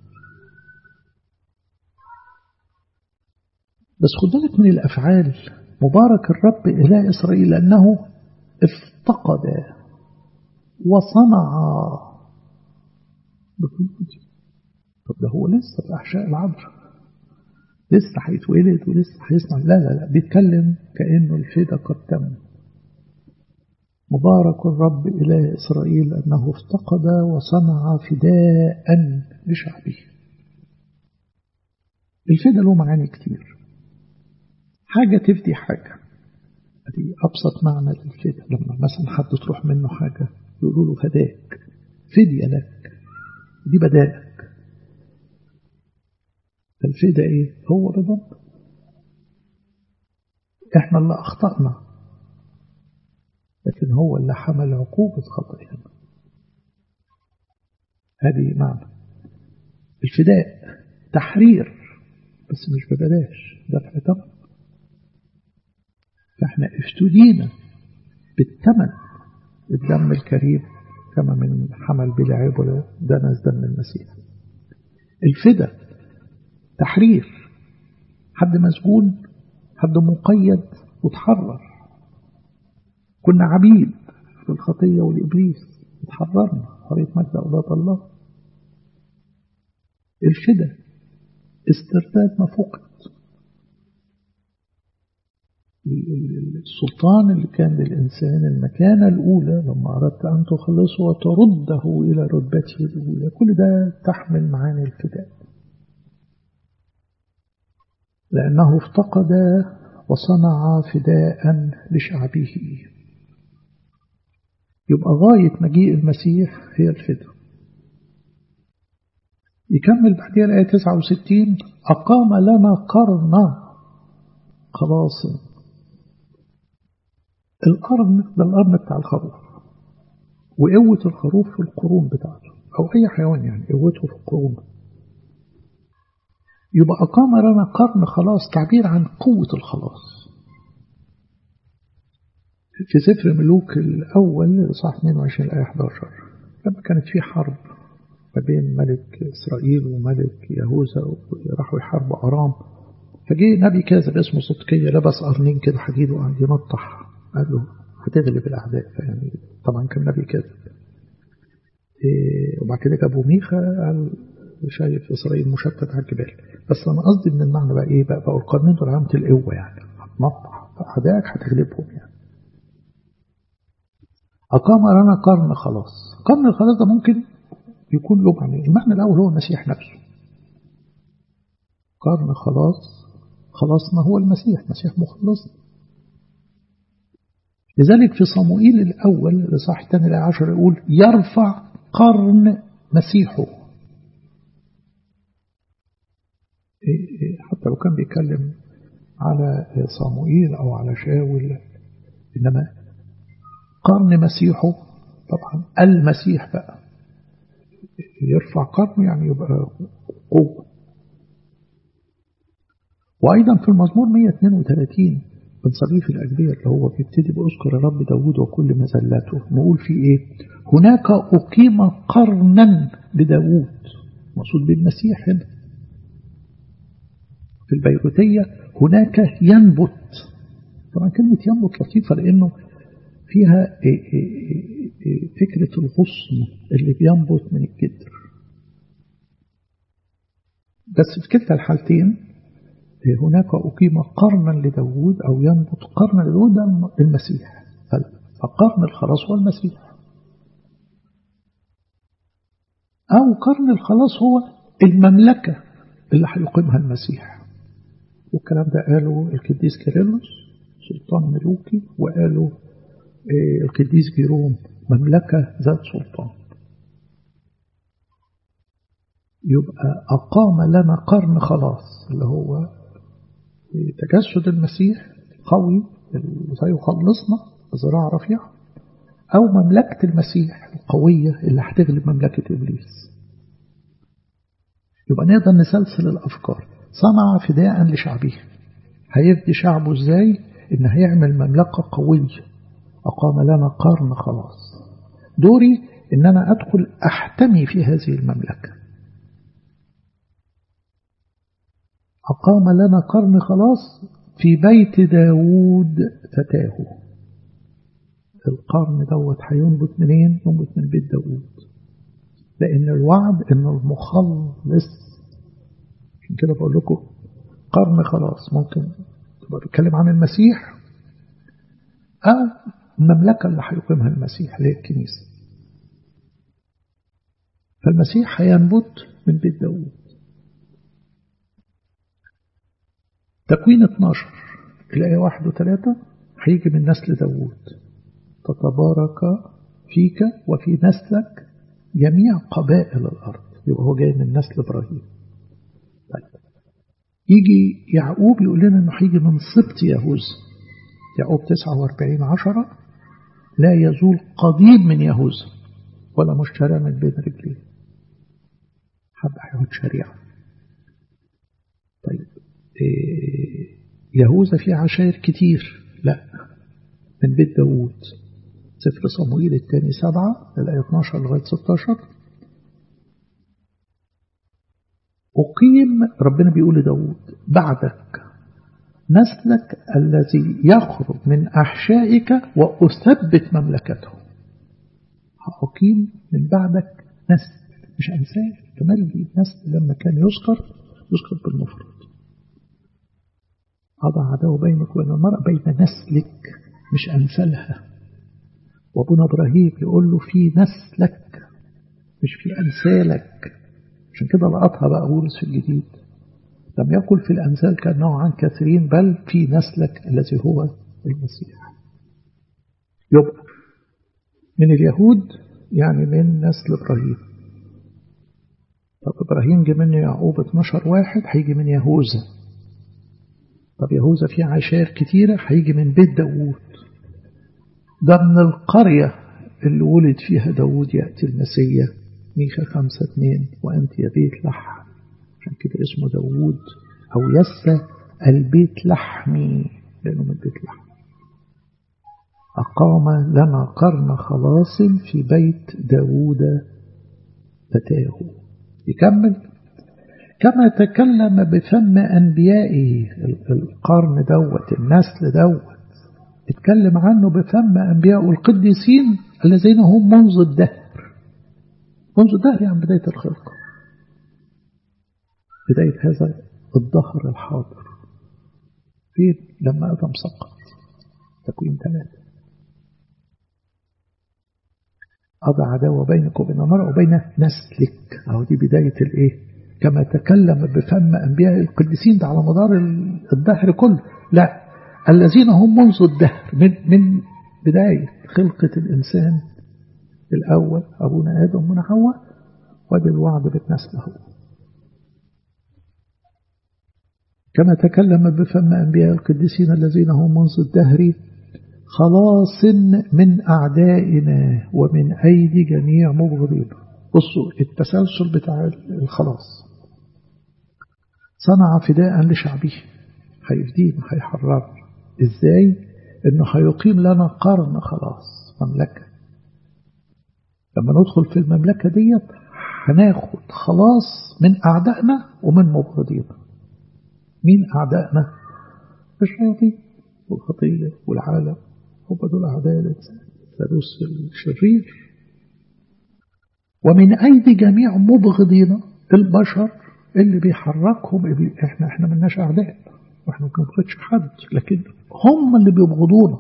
بس خد بالك من الأفعال مبارك الرب إله إسرائيل لأنه افتقد وصنع طب ده هو لسه في أحشاء العبر لسه هيتولد ولسه هيصنع لا لا لا بيتكلم كأنه الفدا قد تم مبارك الرب إله إسرائيل أنه افتقد وصنع فداء لشعبه الفدا له معاني كتير حاجة تفدي حاجة دي أبسط معنى للفدا لما مثلا حد تروح منه حاجة يقولوا له فداك فدية لك دي بدائك الفدا ايه هو بذنب احنا اللي اخطأنا لكن هو اللي حمل عقوبة خطأنا هذه معنى الفداء تحرير بس مش ببلاش دفع ثمن فاحنا افتدينا بالثمن الدم الكريم كما من حمل بلا عيب ولا دنس دم المسيح الفدا تحرير حد مسجون حد مقيد وتحرر كنا عبيد في الخطية والإبليس اتحررنا حرية مجد أولاد الله الفدا استرداد ما فقد السلطان اللي كان للإنسان المكانة الأولى لما أردت أن تخلصه وترده إلى رتبته الأولى كل ده تحمل معاني الفداء لأنه افتقد وصنع فداء لشعبه يبقى غاية مجيء المسيح هي الفداء يكمل بعدها الآية 69 أقام لنا قرن خلاص القرن ده القرن بتاع الخروف وقوة الخروف في القرون بتاعته أو أي حيوان يعني قوته في القرون يبقى أقام لنا قرن خلاص تعبير عن قوة الخلاص في سفر ملوك الأول صح 22 الآية 11 لما كانت في حرب ما بين ملك إسرائيل وملك يهوذا وراحوا يحاربوا أرام فجي نبي كاذب اسمه صدقية لبس قرنين كده حديد وقعد ينطح قال له هتغلب الأعداء يعني طبعا كان نبي كاذب إيه وبعد كده جابوا ميخا قال شايف إسرائيل مشتت على الجبال بس أنا قصدي من المعنى بقى إيه بقى بقوا القرنين دول علامة القوة يعني هتنطح أعدائك هتغلبهم يعني أقام لنا قرن خلاص قرن الخلاص ده ممكن يكون له معنى المعنى الأول هو المسيح نفسه قرن خلاص خلاصنا هو المسيح مسيح مخلصنا لذلك في صموئيل الأول لصح الثاني العشر يقول يرفع قرن مسيحه حتى لو كان بيتكلم على صموئيل أو على شاول إنما قرن مسيحه طبعا المسيح بقى يرفع قرنه يعني يبقى قوة وأيضا في المزمور 132 بنصليه في الأجبية اللي هو بيبتدي بأذكر رب داود وكل مزلاته نقول فيه إيه هناك أقيم قرنا لداود مقصود بالمسيح هنا في البيروتية هناك ينبت طبعا كلمة ينبت لطيفة لأنه فيها فكرة الغصن اللي بينبت من الجدر بس في كلتا الحالتين هناك أقيم قرنا لداود أو ينبت قرنا لداود المسيح فقرن الخلاص هو المسيح أو قرن الخلاص هو المملكة اللي هيقيمها المسيح والكلام ده قاله القديس كيرلس سلطان ملوكي وقاله القديس جيروم مملكة ذات سلطان يبقى أقام لنا قرن خلاص اللي هو تجسد المسيح قوي سيخلصنا بذراع رفيعة أو مملكة المسيح القوية اللي هتغلب مملكة إبليس يبقى نقدر نسلسل الأفكار صنع فداء لشعبه هيفدي شعبه ازاي ان هيعمل مملكة قوية أقام لنا قرن خلاص دوري ان انا ادخل احتمي في هذه المملكة أقام لنا قرن خلاص في بيت داود فتاه القرن دوت هينبت منين ينبت من بيت داود لأن الوعد إن المخلص عشان كده بقول لكم قرن خلاص ممكن تبقى بيتكلم عن المسيح أو المملكة اللي هيقيمها المسيح اللي هي الكنيسة فالمسيح هينبت من بيت داود تكوين 12 الآية 1 و3 هيجي من نسل داود تتبارك فيك وفي نسلك جميع قبائل الأرض يبقى هو جاي من نسل إبراهيم طيب يجي يعقوب يقول لنا انه هيجي من سبط يهوذا يعقوب 49 عشرة لا يزول قضيب من يهوذا ولا مشترى من بين رجليه حب هياخد شريعة طيب إيه يهوذا فيه عشائر كتير لا من بيت داوود سفر صموئيل الثاني سبعة الآية 12 لغاية 16 أقيم ربنا بيقول لداود بعدك نسلك الذي يخرج من أحشائك وأثبت مملكته هأقيم من بعدك نسل مش أنسان تملي النسل لما كان يذكر يذكر بالمفرد أضع عداوة بينك وبين المرأة بين نسلك مش أنسلها وابونا إبراهيم يقول له في نسلك مش في أنسالك عشان كده لقطها بقى بولس في الجديد لم يقل في الأمثال كأنه عن كثيرين بل في نسلك الذي هو المسيح يبقى من اليهود يعني من نسل إبراهيم طب إبراهيم جه منه يعقوب 12 واحد هيجي من يهوذا طب يهوذا فيه عشائر كتيرة هيجي من بيت داوود ده من القرية اللي ولد فيها داوود يأتي المسيح ميخا خمسة اتنين وأنت يا بيت لحم عشان كده اسمه داوود أو يسى البيت لحمي لأنه من بيت لحم أقام لنا قرن خلاص في بيت داوود فتاه يكمل كما تكلم بفم أنبيائه القرن دوت النسل دوت اتكلم عنه بفم أنبياء القديسين الذين هم منذ الدهر منذ الدهر يعني بداية الخلق بداية هذا الظهر الحاضر فين لما آدم سقط تكوين ثلاثة أضع عداوة بينك وبين المرأة وبين نسلك أو دي بداية الإيه كما تكلم بفم أنبياء القديسين ده على مدار الدهر كله لا الذين هم منذ الدهر من, من بداية خلقة الإنسان الأول أبونا آدم ومن حواء ودي الوعد بالنسل هو كما تكلم بفم أنبياء القديسين الذين هم منذ الدهر خلاص من أعدائنا ومن أيدي جميع مبغضين بصوا التسلسل بتاع الخلاص صنع فداء لشعبه هيفدينا هيحررنا ازاي انه هيقيم لنا قرن خلاص مملكة لما ندخل في المملكة ديت هناخد خلاص من أعدائنا ومن مبغضينا مين أعدائنا الشياطين والخطية والعالم هم دول أعداء الإنسان الثالوث الشرير ومن أيدي جميع مبغضينا البشر اللي بيحركهم احنا احنا ملناش أعداء واحنا ما بنبغضش حد لكن هم اللي بيبغضونا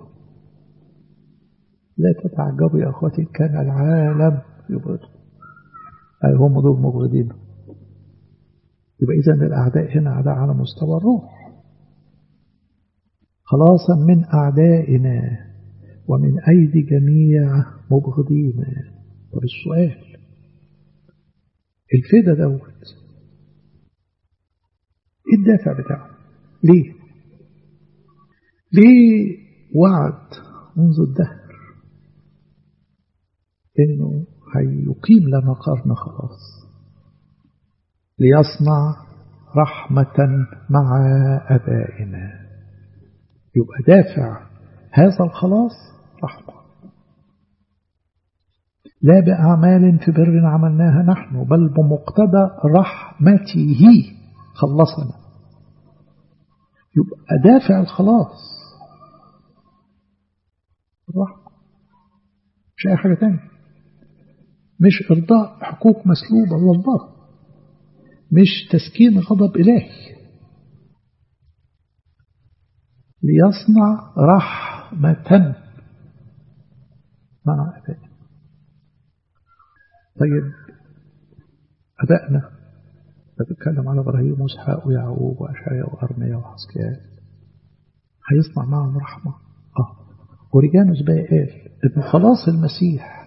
لا تتعجبوا يا اخواتي كان العالم يبغض أي هم دول مبغضين يبقى إذا الأعداء هنا أعداء على مستوى الروح خلاصا من أعدائنا ومن أيدي جميع مبغضينا طب السؤال الفدا دوت ايه الدافع بتاعه ليه ليه وعد منذ الدهر انه هيقيم لنا قرن خلاص ليصنع رحمة مع أبائنا يبقى دافع هذا الخلاص رحمة لا بأعمال في بر عملناها نحن بل بمقتضى رحمته خلصنا يبقى دافع الخلاص الرحمة مش أي حاجة تانية مش إرضاء حقوق مسلوبة لله مش تسكين غضب إلهي ليصنع رحمة مع أبائنا طيب أبائنا بتكلم على إبراهيم وإسحاق ويعقوب وأشعياء وأرميا وحسكيال هيصنع معهم رحمة آه ورجانوس بقى قال إن خلاص المسيح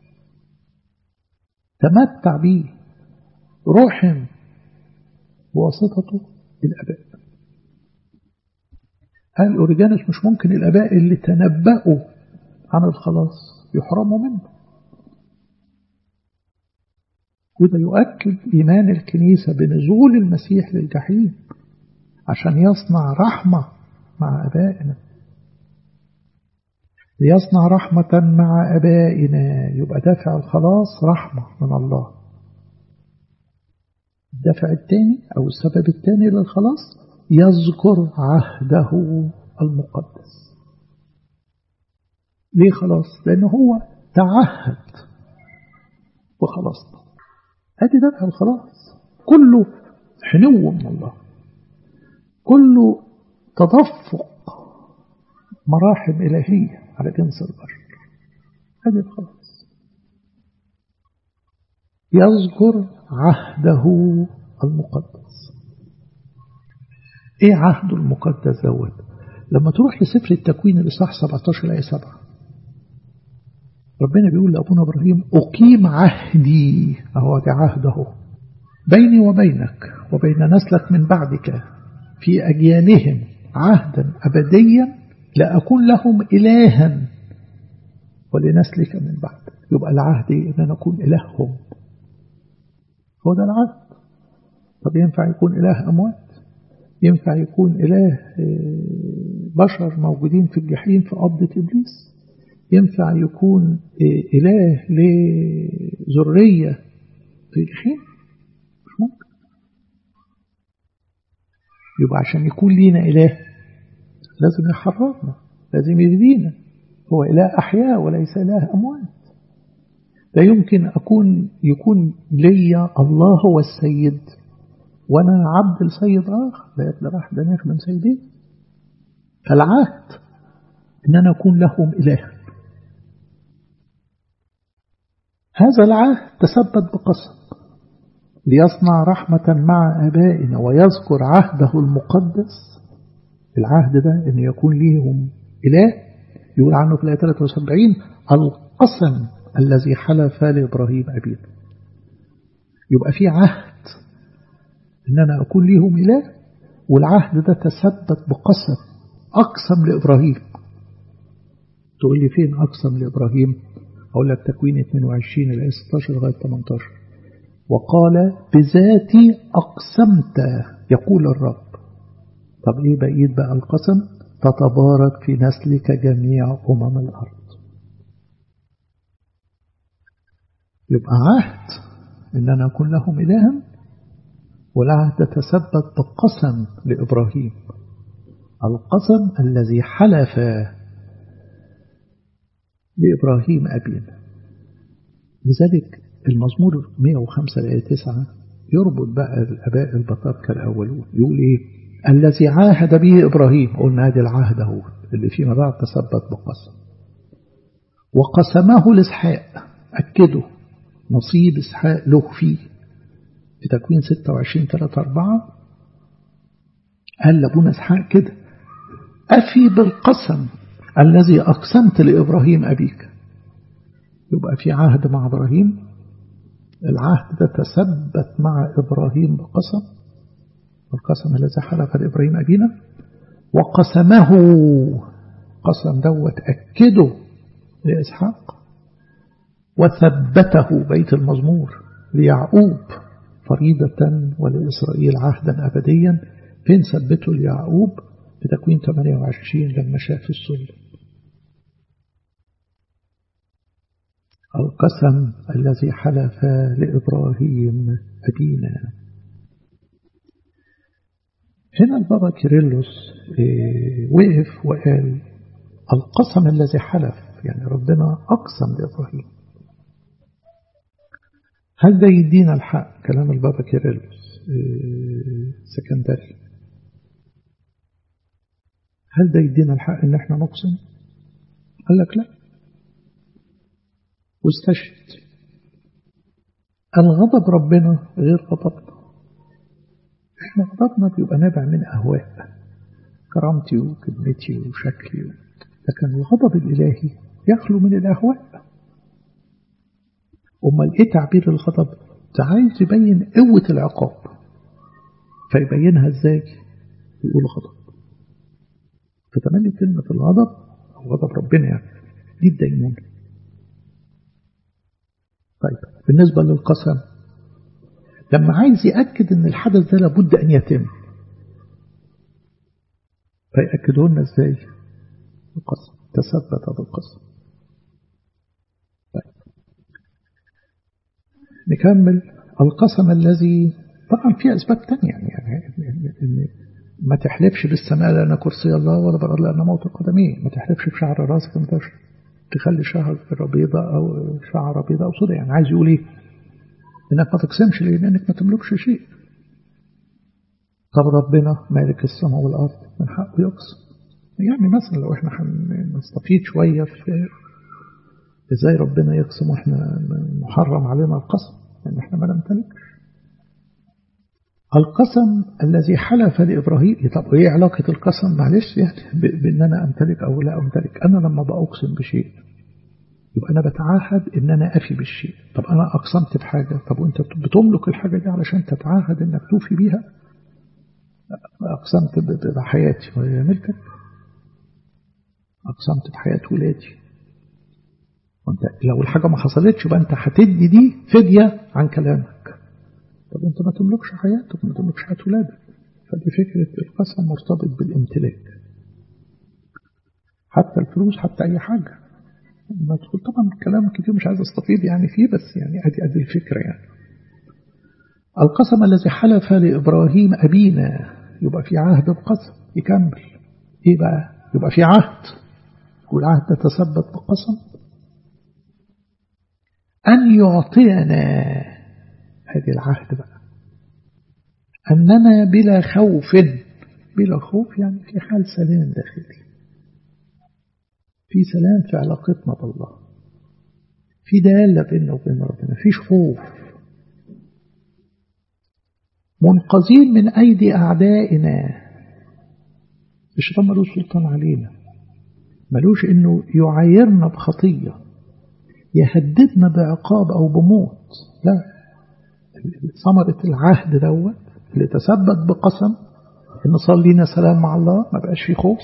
تمتع به رحم بواسطته الآباء قال أوريجانوس مش ممكن الآباء اللي تنبأوا عن الخلاص يحرموا منه وده يؤكد إيمان الكنيسة بنزول المسيح للجحيم عشان يصنع رحمة مع أبائنا ليصنع رحمة مع أبائنا يبقى دافع الخلاص رحمة من الله الدافع الثاني أو السبب الثاني للخلاص يذكر عهده المقدس ليه خلاص لأنه هو تعهد وخلصنا هذه دافع الخلاص كله حنو من الله كله تدفق مراحم إلهية على جنس البشر هذه الخلاص يذكر عهده المقدس ايه عهده المقدس دوت لما تروح لسفر التكوين الاصحاح 17 ايه 7 ربنا بيقول لابونا ابراهيم اقيم عهدي اهو ده عهده بيني وبينك وبين نسلك من بعدك في اجيالهم عهدا ابديا لاكون لهم الها ولنسلك من بعد يبقى العهد ان انا اكون الههم هو ده العهد طب ينفع يكون إله أموات ينفع يكون إله بشر موجودين في الجحيم في قبضة إبليس ينفع يكون إله لذرية في الجحيم مش ممكن يبقى عشان يكون لينا إله لازم يحررنا لازم يهدينا هو إله أحياء وليس إله أموات لا يمكن أكون يكون لي الله هو السيد وأنا عبد السيد آخر لا يقدر أحد أن يخدم سيدي فالعهد أن أنا أكون لهم إله هذا العهد تثبت بقسم ليصنع رحمة مع آبائنا ويذكر عهده المقدس العهد ده أن يكون ليهم إله يقول عنه في الآية 73 القسم الذي حلف لإبراهيم أبينا يبقى في عهد إن أنا أكون ليهم إله والعهد ده تثبت بقسم أقسم لإبراهيم تقول لي فين أقسم لإبراهيم أقول لك تكوين 22 الآية 16 لغاية 18 وقال بذاتي أقسمت يقول الرب طب إيه بقيت بقى القسم تتبارك في نسلك جميع أمم الأرض يبقى عهد إن أنا أكون لهم إلها والعهد تثبت بقسم لإبراهيم القسم الذي حلف لإبراهيم أبينا لذلك المزمور 105 الآية 9 يربط بقى الآباء البطاركة الأولون يقول إيه الذي عاهد به إبراهيم قلنا هذا العهد هو اللي فيما بعد تثبت بقسم وقسمه لإسحاق أكده نصيب إسحاق له فيه في تكوين 26 3 4 قال لأبونا إسحاق كده أفي بالقسم الذي أقسمت لإبراهيم أبيك يبقى في عهد مع إبراهيم العهد ده تثبت مع إبراهيم بقسم القسم الذي حلف لإبراهيم أبينا وقسمه قسم دوت أكده لإسحاق وثبته بيت المزمور ليعقوب فريضة ولإسرائيل عهدا أبديا فين ثبته ليعقوب في تكوين 28 لما شاف السلم القسم الذي حلف لإبراهيم أبينا هنا البابا كيرلس وقف وقال القسم الذي حلف يعني ربنا أقسم لإبراهيم هل ده يدينا الحق كلام البابا كيرلس سكندري هل ده يدينا الحق ان احنا نقسم قال لك لا واستشهد الغضب ربنا غير غضبنا احنا غضبنا بيبقى نابع من اهواء كرامتي وكلمتي وشكلي لكن الغضب الالهي يخلو من الاهواء امال ايه تعبير الغضب ده عايز يبين قوه العقاب فيبينها ازاي يقول غضب فتملي كلمه الغضب او غضب ربنا يعني دي الدينونه طيب بالنسبة للقسم لما عايز يأكد ان الحدث ده لابد أن يتم فيأكدوا لنا ازاي القسم تثبت بالقسم طيب نكمل القسم الذي طبعا في أسباب تانية يعني, يعني إن ما تحلفش بالسماء لأن كرسي الله ولا برد لأن موت القدمين ما تحلفش بشعر راسك ما تخلي شعر بيضاء أو شعر بيضاء أو سوداء يعني عايز يقول إيه إنك ما تقسمش لأنك ما تملكش شيء طب ربنا مالك السماء والأرض من حقه يقسم يعني مثلا لو احنا هنستفيد شوية في ازاي ربنا يقسم واحنا محرم علينا القسم لان يعني احنا ما نمتلكش القسم الذي حلف لإبراهيم طب ايه علاقة القسم معلش يعني بان انا امتلك او لا امتلك انا لما بأقسم بشيء يبقى انا بتعاهد ان انا افي بالشيء طب انا اقسمت بحاجة طب وانت بتملك الحاجة دي علشان تتعاهد انك توفي بيها اقسمت بحياتي وهي ملكك اقسمت بحياة ولادي وانت لو الحاجة ما حصلتش يبقى انت هتدي دي فدية عن كلامك طب انت ما تملكش حياتك ما تملكش حياة ولادك فدي فكرة القسم مرتبط بالامتلاك حتى الفلوس حتى أي حاجة مدخول طبعا كلام كتير مش عايز استفيد يعني فيه بس يعني ادي ادي الفكرة يعني القسم الذي حلف لإبراهيم أبينا يبقى في عهد بقسم يكمل ايه بقى يبقى في عهد والعهد ده تثبت بقسم أن يعطينا هذه العهد بقى أننا بلا خوف بلا خوف يعني في حال سلام داخلي في سلام في علاقتنا بالله في دالة بيننا وبين ربنا فيش خوف منقذين من أيدي أعدائنا الشيطان ملوش سلطان علينا ملوش إنه يعايرنا بخطية يهددنا بعقاب أو بموت لا ثمرة العهد دوت اللي تثبت بقسم إن صار لينا سلام مع الله ما بقاش في خوف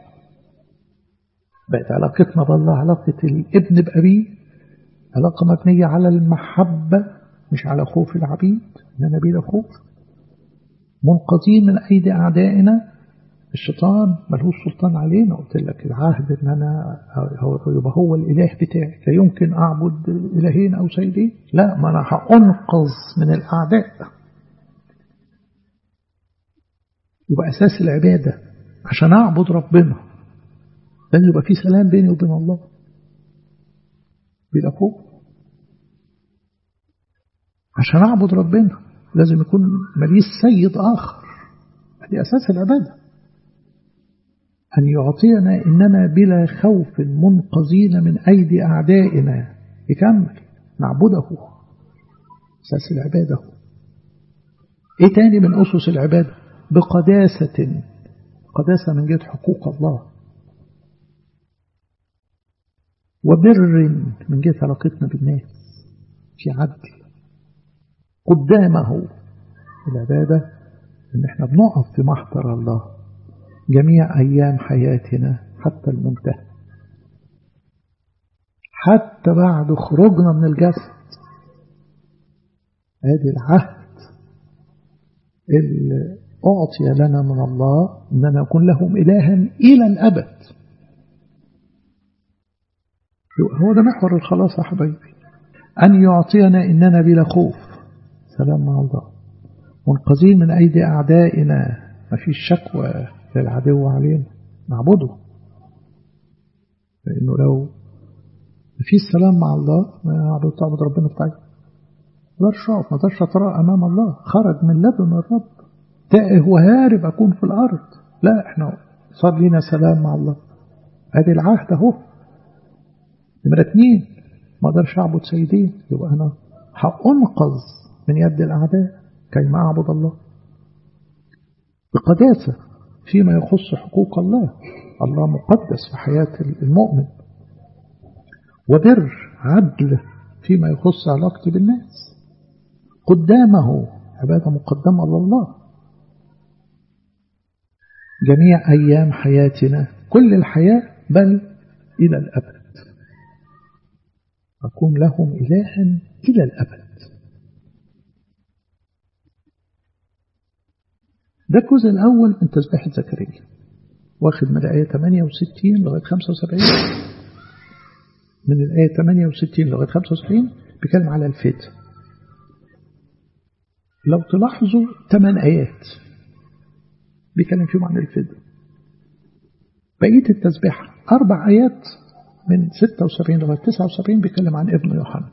بقت علاقتنا بالله علاقة الابن بأبيه علاقة مبنية على المحبة مش على خوف العبيد إننا بلا خوف منقذين من أيدي أعدائنا الشيطان ملهوش سلطان علينا قلت لك العهد ان انا يبقى هو الاله بتاعي لا يمكن اعبد الهين او سيدين لا ما انا هانقذ من الاعداء يبقى اساس العباده عشان اعبد ربنا لازم يبقى في سلام بيني وبين الله بلا خوف عشان اعبد ربنا لازم يكون ماليش سيد اخر دي اساس العباده أن يعطينا إننا بلا خوف منقذين من أيدي أعدائنا يكمل نعبده أساس العبادة إيه تاني من أسس العبادة بقداسة قداسة من جهة حقوق الله وبر من جهة علاقتنا بالناس في عدل قدامه العبادة إن إحنا بنقف في محضر الله جميع أيام حياتنا حتى المنتهى حتى بعد خروجنا من الجسد هذه العهد اللي أعطي لنا من الله أننا نكون لهم إلها إلى الأبد هو ده محور الخلاص يا حبايبي أن يعطينا إننا بلا خوف سلام مع الله منقذين من أيدي أعدائنا ما فيش شكوى للعدو علينا نعبده لأنه لو في السلام مع الله ما عبد تعبد ربنا بتاعي ما اقدرش اقف ما اقدرش اتراءى امام الله خرج من لدن الرب تائه وهارب اكون في الارض لا احنا صار لنا سلام مع الله ادي العهد اهو نمرة اتنين ما اقدرش اعبد سيدين يبقى انا هانقذ من يد الاعداء كيما اعبد الله بقداسة فيما يخص حقوق الله الله مقدس في حياة المؤمن وبر عدل فيما يخص علاقتي بالناس قدامه عبادة مقدمة لله جميع أيام حياتنا كل الحياة بل إلى الأبد أكون لهم إلها إلى الأبد ده الجزء الأول من تسبيحة زكريا واخد من الآية 68 لغاية 75 من الآية 68 لغاية 75 بيتكلم على الفتن لو تلاحظوا ثمان آيات بيتكلم فيهم عن الفداء بقية التسبيحة أربع آيات من 76 لغاية 79 بيتكلم عن ابن يوحنا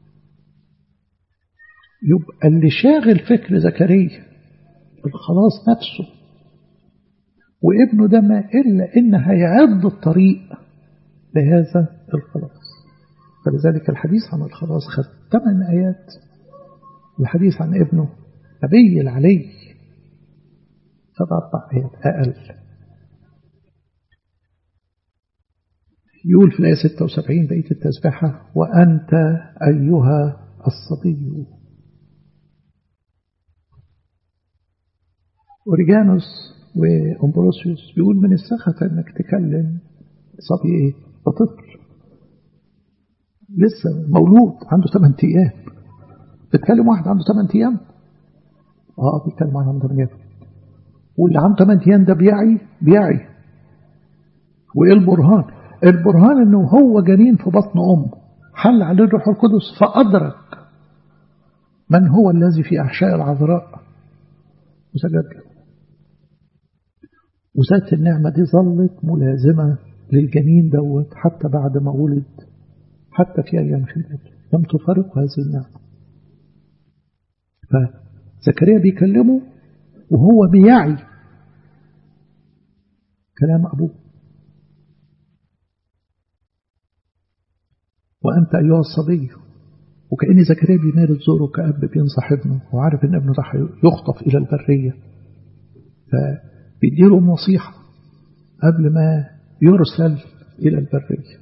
يبقى اللي شاغل فكر زكريا الخلاص نفسه وابنه ده ما إلا إن هيعد الطريق لهذا الخلاص فلذلك الحديث عن الخلاص خد ثمان آيات الحديث عن ابنه نبي العلي خد أربع آيات أقل يقول في الآية 76 بقية التسبيحة وأنت أيها الصبي أوريجانوس وأمبروسيوس بيقول من السخط أنك تكلم صبي إيه؟ طفل لسه مولود عنده 8 أيام بتكلم واحد عنده 8 أيام اه بيتكلم واحد عنده 8 أيام واللي عنده 8 أيام ده بيعي بيعي وإيه البرهان؟ البرهان إنه هو جنين في بطن أمه حل عليه الروح القدس فأدرك من هو الذي في أحشاء العذراء وسجد له وذات النعمة دي ظلت ملازمة للجنين دوت حتى بعد ما ولد حتى في أيام خلقته لم تفارق هذه النعمة فزكريا بيكلمه وهو بيعي كلام أبوه وأنت أيها الصبي وكأن زكريا بيمارس زوره كأب بينصح ابنه وعارف إن ابنه راح يخطف إلى البرية فبيديله نصيحة قبل ما يرسل إلى البرية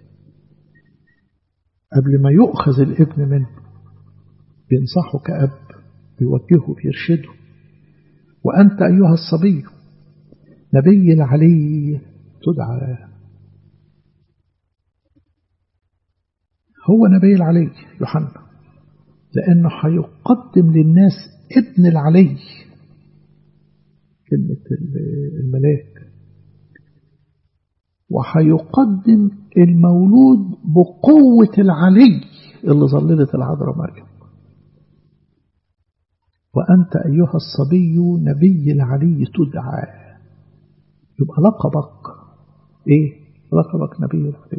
قبل ما يؤخذ الابن منه بينصحه كأب بيوجهه بيرشده وأنت أيها الصبي نبي العلي تدعى هو نبي العلي يوحنا لأنه هيقدم للناس ابن العلي كلمة الملاك وهيقدم المولود بقوة العلي اللي ظللت العذراء مريم وأنت أيها الصبي نبي العلي تدعى يبقى لقبك إيه؟ لقبك نبي العلي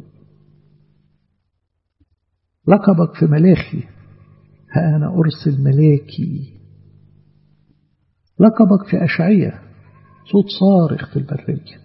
لقبك في ملاخي ها أنا أرسل ملاكي لقبك في أشعية صوت صارخ في البرية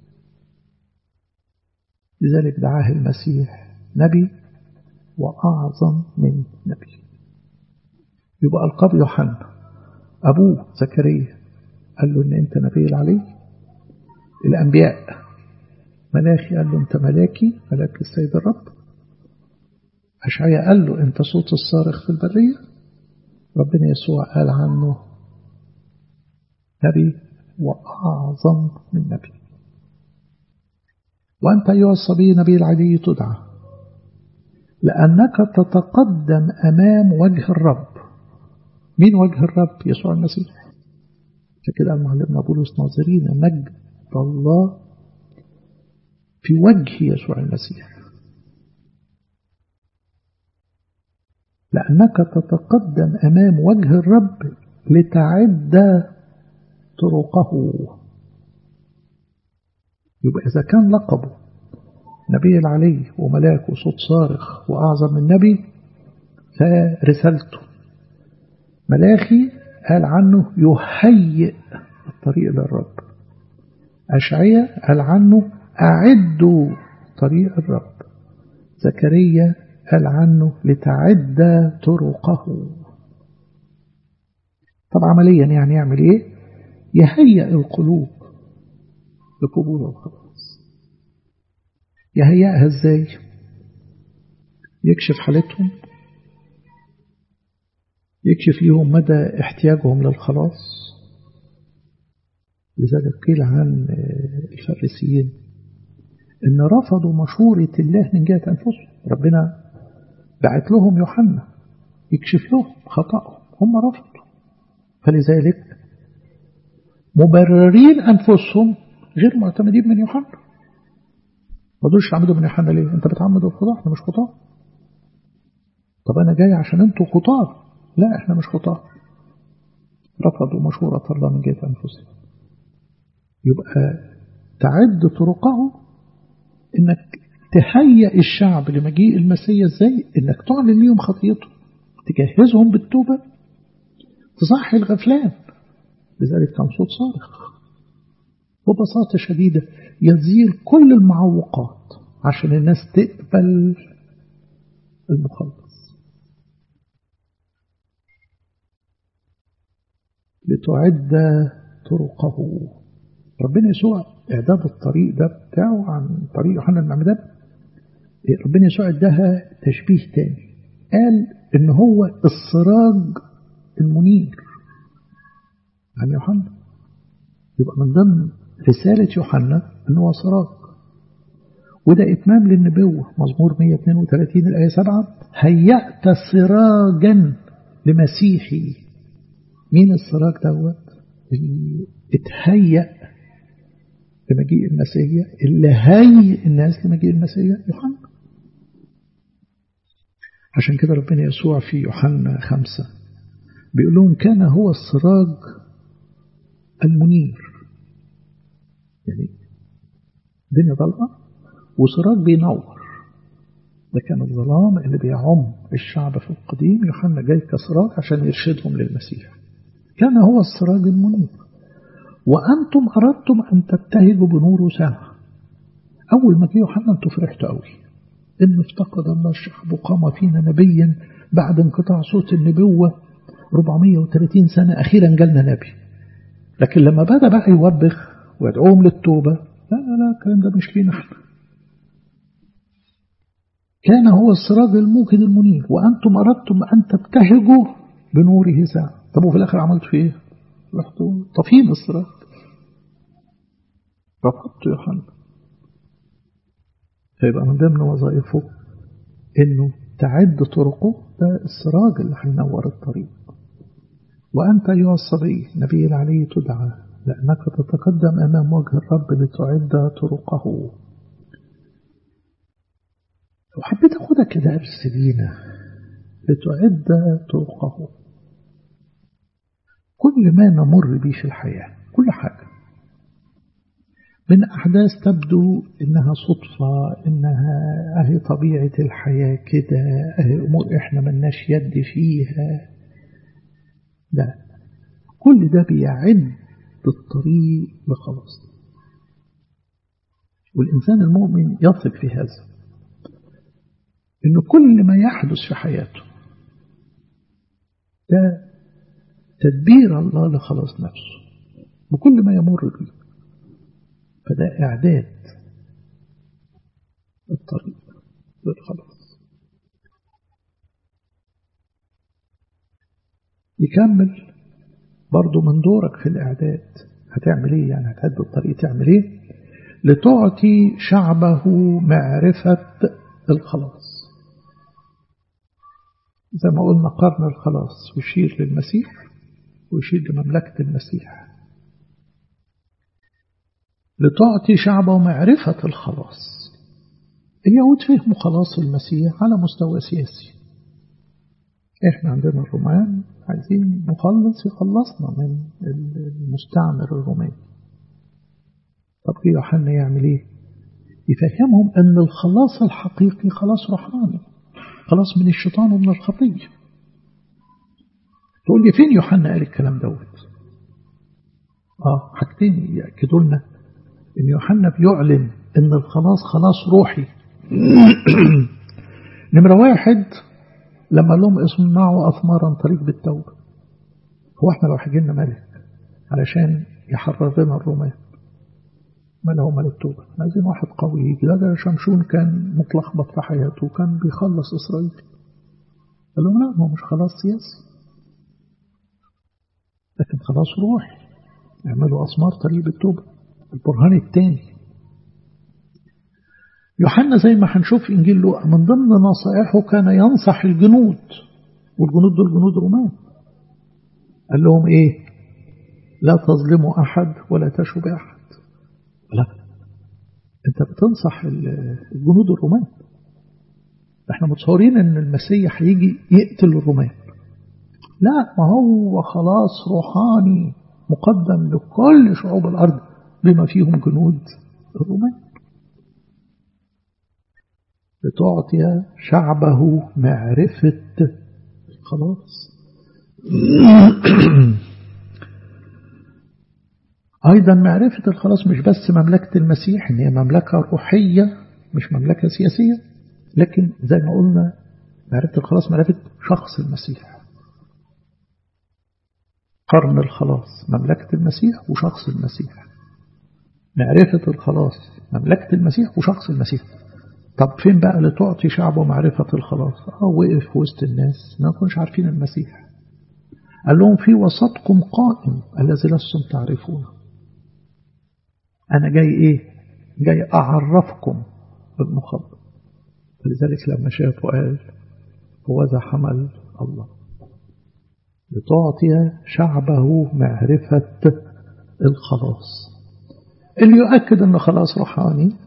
لذلك دعاه المسيح نبي وأعظم من نبي يبقى ألقاب يوحنا أبوه زكريا قال له إن أنت نبي العلي الأنبياء ملاخي قال له أنت ملاكي ملاك السيد الرب أشعيا قال له أنت صوت الصارخ في البرية ربنا يسوع قال عنه نبي وأعظم من نبي وأنت أيها الصبي نبي العلي تدعى لأنك تتقدم أمام وجه الرب مين وجه الرب يسوع المسيح فكده قال معلمنا بولس ناظرين مجد الله في وجه يسوع المسيح لأنك تتقدم أمام وجه الرب لتعد طرقه يبقى إذا كان لقبه نبي العلي وملاك وصوت صارخ وأعظم من نبي فرسالته ملاخي قال عنه يهيئ الطريق للرب أشعية قال عنه أعدوا طريق الرب زكريا قال عنه لتعد طرقه طب عمليا يعني يعمل ايه يهيئ القلوب لقبول الخلاص يهيئها ازاي يكشف حالتهم يكشف لهم مدى احتياجهم للخلاص لذلك قيل عن الفارسيين ان رفضوا مشورة الله من جهة انفسهم ربنا بعت لهم يوحنا يكشف لهم خطأهم هم رفضوا فلذلك مبررين أنفسهم غير معتمدين من يوحنا ما دولش تعمدوا من يوحنا ليه انت بتعمدوا الخطاة احنا مش خطاة طب انا جاي عشان انتوا خطاة لا احنا مش خطاة رفضوا مشورة الله من جهة أنفسهم يبقى تعد طرقه انك تهيئ الشعب لمجيء المسيح ازاي انك تعلن ليهم خطيته تجهزهم بالتوبة تصحي الغفلان لذلك كان صوت صارخ ببساطة شديدة يزيل كل المعوقات عشان الناس تقبل المخلص لتعد طرقه ربنا يسوع إعداد الطريق ده بتاعه عن طريق يوحنا المعمدان ربنا يسوع اداها تشبيه تاني قال إن هو السراج المنير عن يوحنا يبقى من ضمن رسالة يوحنا إن هو سراج وده إتمام للنبوة مزمور 132 الآية 7 هيأت سراجا لمسيحي مين السراج دوت اللي اتهيأ لمجيء المسيح اللي هيئ الناس لمجيء المسيح يوحنا عشان كده ربنا يسوع في يوحنا خمسة بيقول لهم كان هو السراج المنير يعني الدنيا ضلمة وسراج بينور ده كان الظلام اللي بيعم الشعب في القديم يوحنا جاي كسراج عشان يرشدهم للمسيح كان هو السراج المنير وأنتم أردتم أن تبتهجوا بنور ساعة أول ما جه يوحنا أنتم فرحتوا قوي إن افتقد الله الشعب وقام فينا نبيا بعد انقطاع صوت النبوة 430 سنة أخيرا جالنا نبي لكن لما بدأ بقى يوبخ ويدعوهم للتوبة لا لا لا الكلام ده مش لينا احنا كان هو السراج الموقد المنير وأنتم أردتم أن تبتهجوا بنوره ساعة طب وفي الآخر عملتوا إيه؟ رحتوا طفين السراج رفضت يوحنا فيبقى من ضمن وظائفه انه تعد طرقه ده السراج اللي هينور الطريق وأنت أيها الصبي نبي العلي تدعى لأنك تتقدم أمام وجه الرب لتعد طرقه وحبيت أخدها كدرس لينا لتعد طرقه كل ما نمر به في الحياة كل حاجة من أحداث تبدو إنها صدفة إنها أهي طبيعة الحياة كده أهي أمور إحنا ملناش يد فيها لا كل ده بيعد الطريق لخلاص والإنسان المؤمن يثق في هذا إنه كل ما يحدث في حياته ده تدبير الله لخلاص نفسه بكل ما يمر به فده إعداد الطريق للخلاص يكمل برضو من دورك في الإعداد هتعمل إيه يعني هتعد الطريق تعمل إيه لتعطي شعبه معرفة الخلاص زي ما قلنا قرن الخلاص يشير للمسيح ويشير لمملكة المسيح لتعطي شعبه معرفة الخلاص اليهود فهموا خلاص المسيح على مستوى سياسي احنا عندنا الرومان عايزين مخلص يخلصنا من المستعمر الروماني طب في يوحنا يعمل ايه يفهمهم ان الخلاص الحقيقي خلاص روحاني خلاص من الشيطان ومن الخطية تقول لي فين يوحنا قال الكلام دوت اه حاجتين يأكدوا لنا ان يوحنا بيعلن ان الخلاص خلاص روحي نمرة واحد لما لهم اصنعوا أثمارا طريق بالتوبة هو احنا لو حجينا ملك علشان يحرر لنا الرومان ما له مال التوبة عايزين واحد قوي يجي ده شمشون كان متلخبط في حياته وكان بيخلص إسرائيل قال لهم لا هو مش خلاص سياسي لكن خلاص روحي اعملوا أثمار طريق بالتوبة البرهان الثاني يوحنا زي ما هنشوف إنجيل لوقا من ضمن نصائحه كان ينصح الجنود والجنود دول جنود رومان قال لهم إيه لا تظلموا أحد ولا تشوا بأحد لا أنت بتنصح الجنود الرومان احنا متصورين ان المسيح هيجي يقتل الرومان لا ما هو خلاص روحاني مقدم لكل شعوب الأرض بما فيهم جنود الرومان لتعطي شعبه معرفة خلاص أيضا معرفة الخلاص مش بس مملكة المسيح إن هي مملكة روحية مش مملكة سياسية لكن زي ما قلنا معرفة الخلاص معرفة شخص المسيح قرن الخلاص مملكة المسيح وشخص المسيح معرفة الخلاص مملكة المسيح وشخص المسيح طب فين بقى لتعطي شعبه معرفة الخلاص اه وقف في وسط الناس ما كناش عارفين المسيح قال لهم في وسطكم قائم الذي لستم تعرفونه أنا جاي إيه جاي أعرفكم بالمخبر لذلك لما شافوا قال هو ذا حمل الله لتعطي شعبه معرفة الخلاص اللي يؤكد أنه خلاص روحاني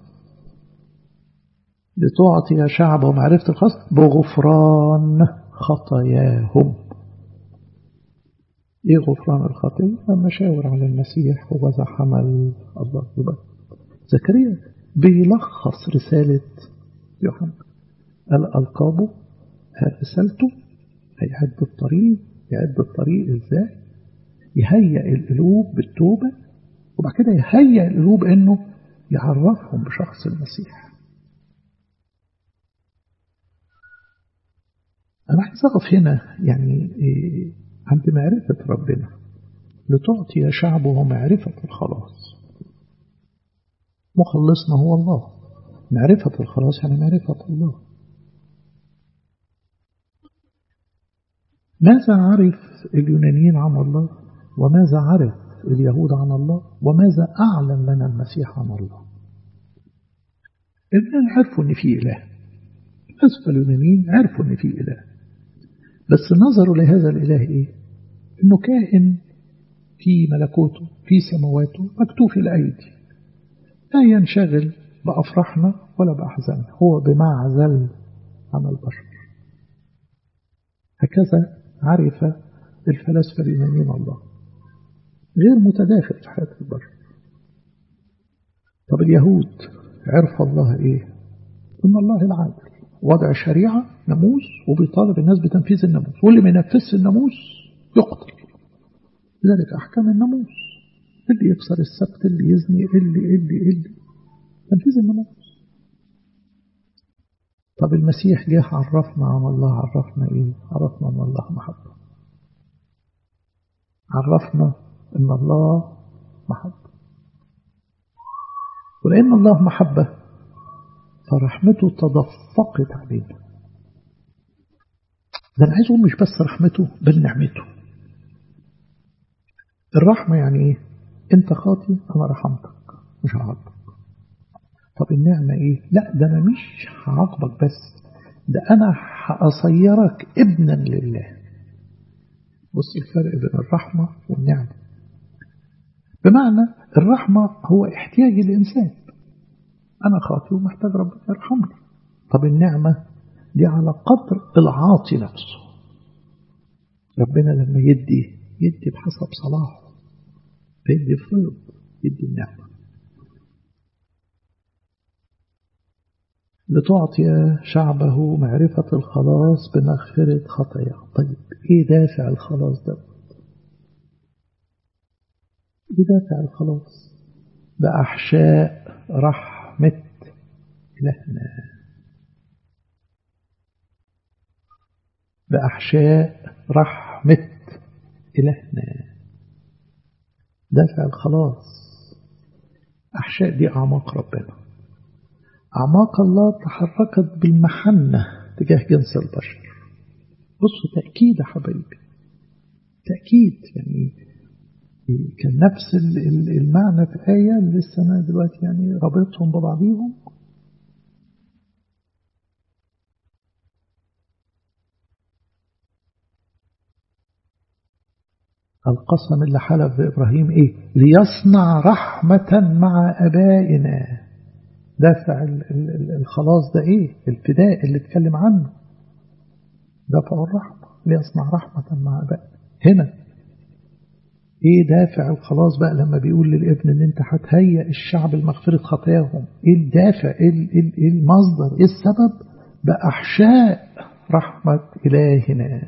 لتعطي شعبه معرفة الخلاص بغفران خطاياهم ايه غفران الخطية مشاور على المسيح هو ذا حمل الله يبقى زكريا بيلخص رسالة يوحنا قال ألقابه رسالته هيعد الطريق يعد الطريق ازاي يهيئ القلوب بالتوبة وبعد كده يهيئ القلوب انه يعرفهم بشخص المسيح أنا عايز أقف هنا يعني إيه عند معرفة ربنا لتعطي شعبه معرفة الخلاص مخلصنا هو الله معرفة الخلاص يعني معرفة الله ماذا عرف اليونانيين عن الله وماذا عرف اليهود عن الله وماذا أعلن لنا المسيح عن الله اليونان عرفوا أن في إله أسفل اليونانيين عرفوا أن في إله بس نظروا لهذا الإله إيه إنه كائن في ملكوته في سماواته مكتوف الأيدي لا ينشغل بأفراحنا ولا بأحزاننا هو بمعزل عن البشر هكذا عرف الفلاسفة اليونانيين الله غير متداخل في حياة البشر طب اليهود عرف الله ايه ان الله العادل وضع شريعة ناموس وبيطالب الناس بتنفيذ الناموس واللي ما ينفذش الناموس يقتل لذلك أحكام الناموس اللي يكسر السبت اللي يزني اللي اللي اللي تنفيذ الناموس طب المسيح جه عرفنا عن الله عرفنا ايه عرفنا ان الله محبة عرفنا ان الله محبة ولأن الله محبة فرحمته تدفقت علينا ده أنا عايز أقول مش بس رحمته بل نعمته الرحمة يعني إيه أنت خاطي أنا رحمتك مش هعاقبك طب النعمة ايه لا ده انا مش هعاقبك بس ده انا هأصيرك ابنا لله بص الفرق بين الرحمة والنعمة بمعنى الرحمة هو احتياج الإنسان أنا خاطئ ومحتاج ربنا يرحمني طب النعمة دي على قدر العاطي نفسه ربنا لما يدي يدي بحسب صلاحه فيدي فيض يدي النعمة لتعطي شعبه معرفة الخلاص بمغفرة خطايا طيب ايه دافع الخلاص ده ايه دافع الخلاص بأحشاء رحمة إلهنا بأحشاء رحمة إلهنا دافع الخلاص أحشاء دي أعماق ربنا أعماق الله تحركت بالمحنة تجاه جنس البشر بصوا تأكيد يا حبايبي تأكيد يعني كان نفس المعنى في آية اللي لسه أنا دلوقتي يعني رابطهم ببعضيهم القسم اللي حلف بإبراهيم إيه ليصنع رحمة مع أبائنا دافع الخلاص ده إيه الفداء اللي اتكلم عنه دافع الرحمة ليصنع رحمة مع أبائنا هنا ايه دافع الخلاص بقى لما بيقول للابن ان انت هتهيئ الشعب لمغفرة خطاياهم ايه الدافع ايه, إيه المصدر ايه السبب بأحشاء رحمة إلهنا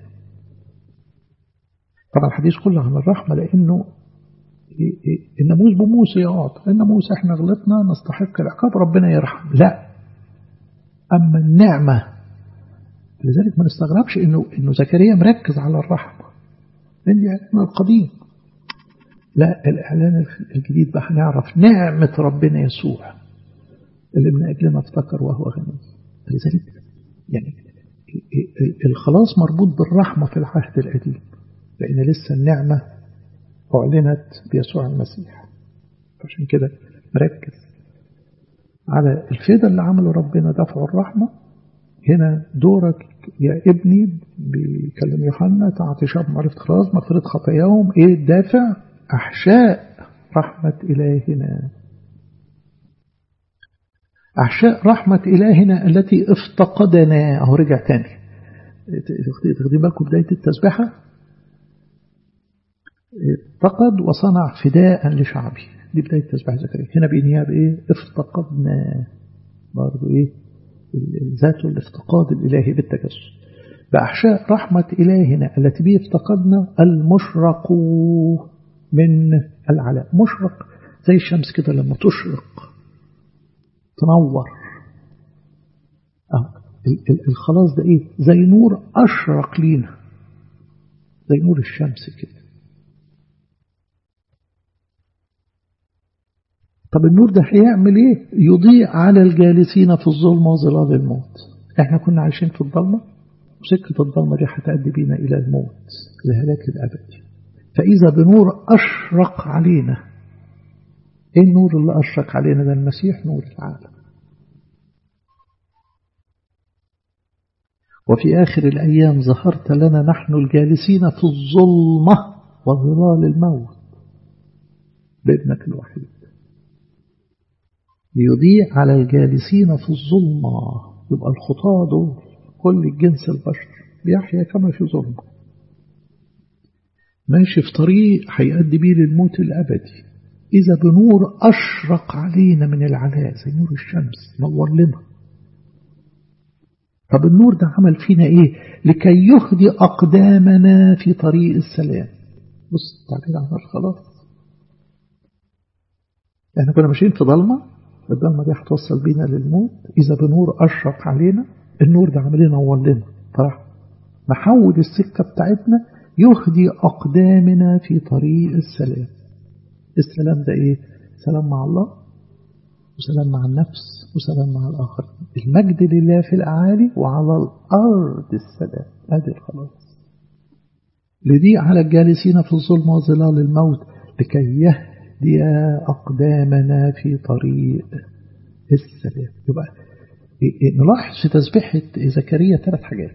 طبعا الحديث كله عن الرحمة لأنه الناموس بموسى يقعد الناموس احنا غلطنا نستحق العقاب ربنا يرحم لا أما النعمة لذلك ما نستغربش انه انه زكريا مركز على الرحمة لأن دي علم القديم لا الإعلان الجديد بقى هنعرف نعمة ربنا يسوع اللي من أجلنا افتكر وهو غني لذلك يعني الخلاص مربوط بالرحمة في العهد القديم لأن لسه النعمة أعلنت بيسوع المسيح عشان كده مركز على الفدا اللي عمله ربنا دفع الرحمة هنا دورك يا ابني بيكلم يوحنا تعطي شعب معرفة خلاص مغفرة خطاياهم ايه الدافع أحشاء رحمة إلهنا أحشاء رحمة إلهنا التي افتقدنا أهو رجع تاني تاخدين بالكم بداية التسبيحة افتقد وصنع فداء لشعبه دي بداية تسبيح زكريا هنا بإنهاء بإيه افتقدنا برضو إيه ذات الافتقاد الإلهي بالتجسد بأحشاء رحمة إلهنا التي به افتقدنا المشرق من العلاء مشرق زي الشمس كده لما تشرق تنور أه. الخلاص ده ايه زي نور اشرق لينا زي نور الشمس كده طب النور ده هيعمل ايه يضيء على الجالسين في الظلمة وظلال الموت احنا كنا عايشين في الضلمة وسكة الضلمة دي هتأدي بينا إلى الموت الهلاك الأبدي فإذا بنور أشرق علينا إيه النور اللي أشرق علينا ده المسيح نور العالم وفي آخر الأيام ظهرت لنا نحن الجالسين في الظلمة وظلال الموت بابنك الوحيد ليضيء على الجالسين في الظلمة يبقى الخطاة دول كل الجنس البشر بيحيا كما في ظلمة ماشي في طريق هيؤدي بيه للموت الأبدي إذا بنور أشرق علينا من العلاء زي نور الشمس نور لنا طب النور ده عمل فينا إيه لكي يهدي أقدامنا في طريق السلام بص تعبير عن خلاص احنا كنا ماشيين في ضلمة الضلمة دي هتوصل بينا للموت إذا بنور أشرق علينا النور ده عمال ينور لنا فراح نحول السكة بتاعتنا يهدي أقدامنا في طريق السلام السلام ده إيه سلام مع الله وسلام مع النفس وسلام مع الآخر المجد لله في الأعالي وعلى الأرض السلام هذه الخلاص لدي على الجالسين في الظلم وظلال الموت لكي يهدي أقدامنا في طريق السلام يبقى نلاحظ في تسبيحة زكريا ثلاث حاجات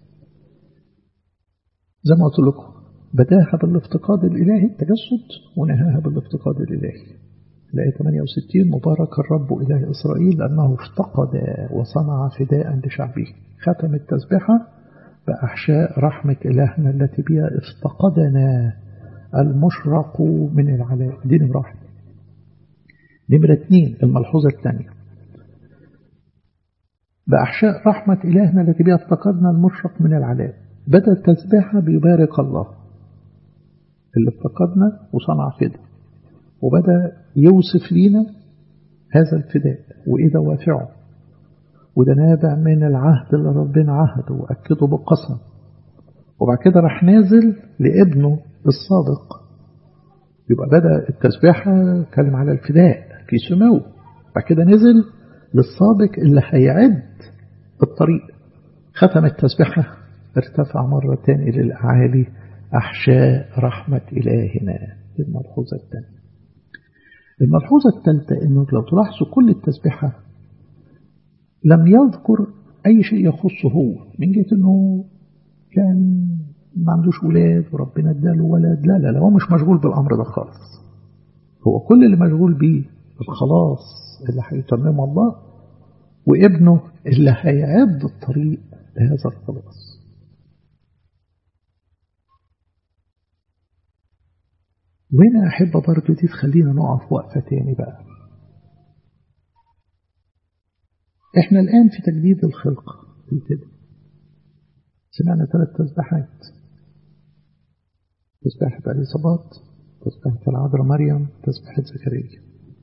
زي ما قلت لكم بداها بالافتقاد الإلهي التجسد ونهاها بالافتقاد الإلهي الآية 68 مبارك الرب إله إسرائيل لأنه افتقد وصنع فداء لشعبه ختم التسبيحة بأحشاء رحمة إلهنا التي بها افتقدنا المشرق من العلاء دي نمرة واحد نمرة اثنين الملحوظة الثانية بأحشاء رحمة إلهنا التي بها افتقدنا المشرق من العلاء بدأ التسبيحة بيبارك الله اللي افتقدنا وصنع فدا وبدأ يوصف لينا هذا الفداء وإيه دوافعه وده نابع من العهد اللي ربنا عهده وأكده بالقسم وبعد كده راح نازل لابنه الصادق يبقى بدأ التسبيحة كلم على الفداء في سمو بعد كده نزل للصادق اللي هيعد الطريق ختم التسبيحة ارتفع مرة تاني للأعالي أحشاء رحمة إلهنا الملحوظة الثانية الملحوظة الثالثة أنه لو تلاحظوا كل التسبيحة لم يذكر أي شيء يخصه هو من جهة أنه كان ما عندوش ولاد وربنا اداله ولد لا لا لا هو مش مشغول بالأمر ده خالص هو كل اللي مشغول بيه الخلاص اللي هيتممه الله وابنه اللي هيعد الطريق لهذا الخلاص وهنا أحب برضو دي تخلينا نقف وقفة تاني بقى احنا الآن في تجديد الخلق في كده سمعنا ثلاث تسبيحات تسبيحة اليصابات تسبيحة العذراء مريم تسبيحة زكريا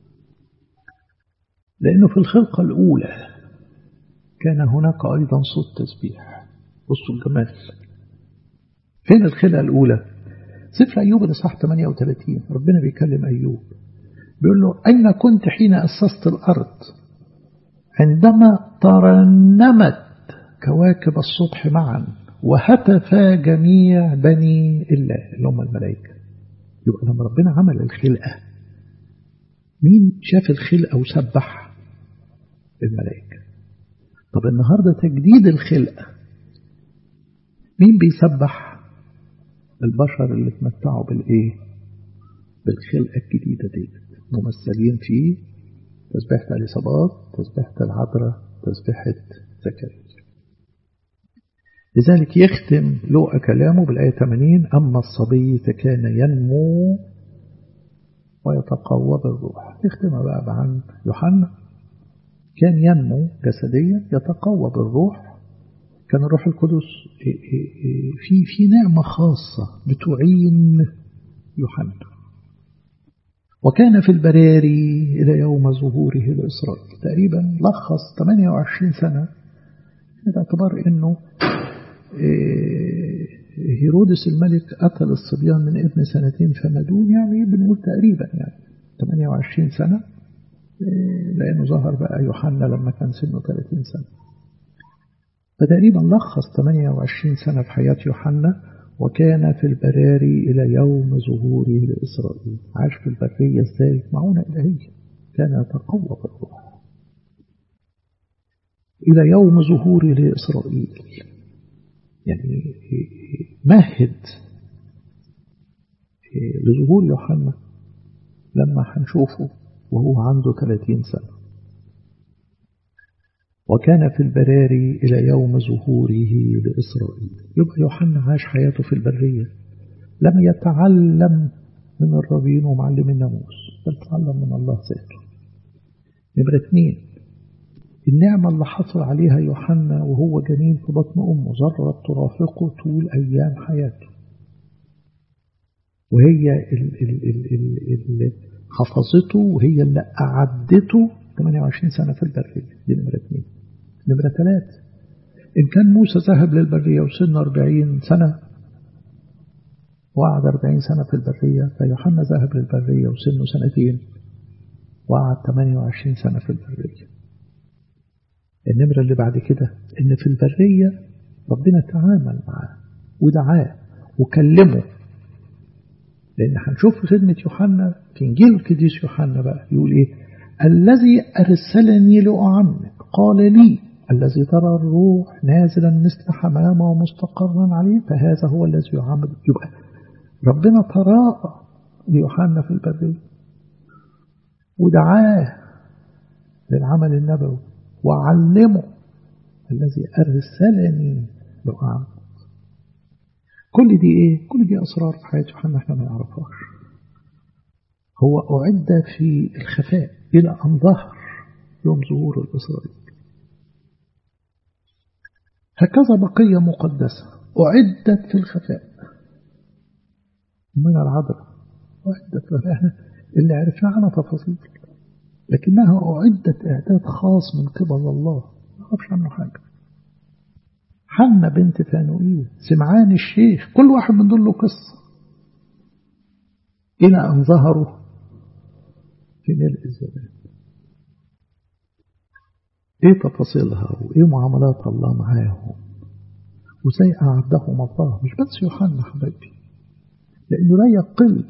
لأنه في الخلقة الأولى كان هناك أيضا صوت تسبيح بصوا الجمال فين الخلقة الأولى سفر أيوب الإصحاح 38 ربنا بيكلم أيوب بيقول له أين كنت حين أسست الأرض عندما ترنمت كواكب الصبح معا وهتف جميع بني الله اللي هم الملائكة يبقى لما ربنا عمل الخلقة مين شاف الخلقة وسبح الملائكة طب النهاردة تجديد الخلقة مين بيسبح البشر اللي اتمتعوا بالايه بالخلقة الجديدة دي ممثلين في تسبيحة اليصابات تسبيحة العذراء تسبيحة زكريا لذلك يختم لوقا كلامه بالآية 80 أما الصبي فكان ينمو ويتقوى بالروح يختمها بقى عن يوحنا كان ينمو جسديا يتقوى بالروح كان الروح القدس في في نعمة خاصة بتعين يوحنا وكان في البراري إلى يوم ظهوره لإسرائيل تقريبا لخص 28 سنة باعتبار أنه هيرودس الملك قتل الصبيان من ابن سنتين فما دون يعني بنقول تقريبا يعني 28 سنة لأنه ظهر بقى يوحنا لما كان سنه 30 سنة فتقريبا لخص 28 سنة في حياة يوحنا وكان في البراري إلى يوم ظهوره لإسرائيل عاش في البرية ازاي معونة إلهية كان يتقوى بالروح إلى يوم ظهوره لإسرائيل يعني مهد لظهور يوحنا لما هنشوفه وهو عنده 30 سنة وكان في البراري إلى يوم ظهوره لإسرائيل يبقى يوحنا عاش حياته في البرية لم يتعلم من الربين ومعلم الناموس بل تعلم من الله ذاته نمرة اثنين النعمة اللي حصل عليها يوحنا وهو جنين في بطن أمه ذرة ترافقه طول أيام حياته وهي اللي حفظته وهي اللي أعدته 28 سنة في البرية دي نمرة اثنين نمرة ثلاثة إن كان موسى ذهب للبرية وسنه 40 سنة وقعد 40 سنة في البرية فيوحنا ذهب للبرية وسنه سنتين وقعد 28 سنة في البرية النمرة اللي بعد كده إن في البرية ربنا تعامل معاه ودعاه وكلمه لأن هنشوف في خدمة يوحنا في إنجيل القديس يوحنا بقى يقول إيه الذي أرسلني لأعمق قال لي الذي ترى الروح نازلا مثل حمامة ومستقرا عليه فهذا هو الذي يعمد يبقى ربنا تراءى ليوحنا في البرية ودعاه للعمل النبوي وعلمه الذي أرسلني لأعمد كل دي إيه؟ كل دي أسرار في حياة يوحنا إحنا ما نعرفهاش هو أعد في الخفاء إلى أن ظهر يوم ظهور الإسرائيل هكذا بقية مقدسة أعدت في الخفاء من العذراء أعدت في احنا اللي عرفنا عنها تفاصيل لكنها أعدت إعداد خاص من قبل الله ما أعرفش عنه حاجة حنا بنت فانوئيل سمعان الشيخ كل واحد من دول له قصة إلى أن ظهروا في ملء الزمان ايه تفاصيلها وايه معاملات الله معاهم وازاي اعدهم الله مش بس يوحنا حبايبي لانه لا يقل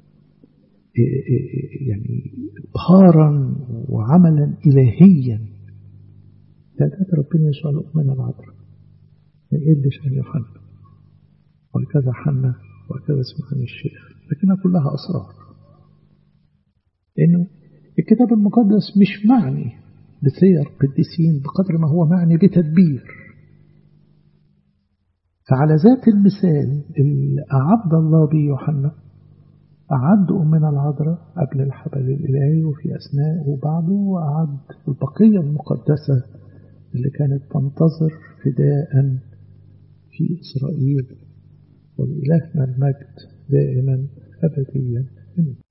يعني ابهارا وعملا الهيا تعداد ربنا يسوع الامنا العذراء ما يقلش عن يوحنا وهكذا حنا وهكذا سمعان الشيخ لكنها كلها اسرار لانه الكتاب المقدس مش معني بسير قديسين بقدر ما هو معني بتدبير فعلى ذات المثال اللي أعد الله به يوحنا أعد أمنا العذراء قبل الحبل الإلهي وفي أثناء وبعده وأعد البقية المقدسة اللي كانت تنتظر فداء في إسرائيل ولإلهنا المجد دائما أبديا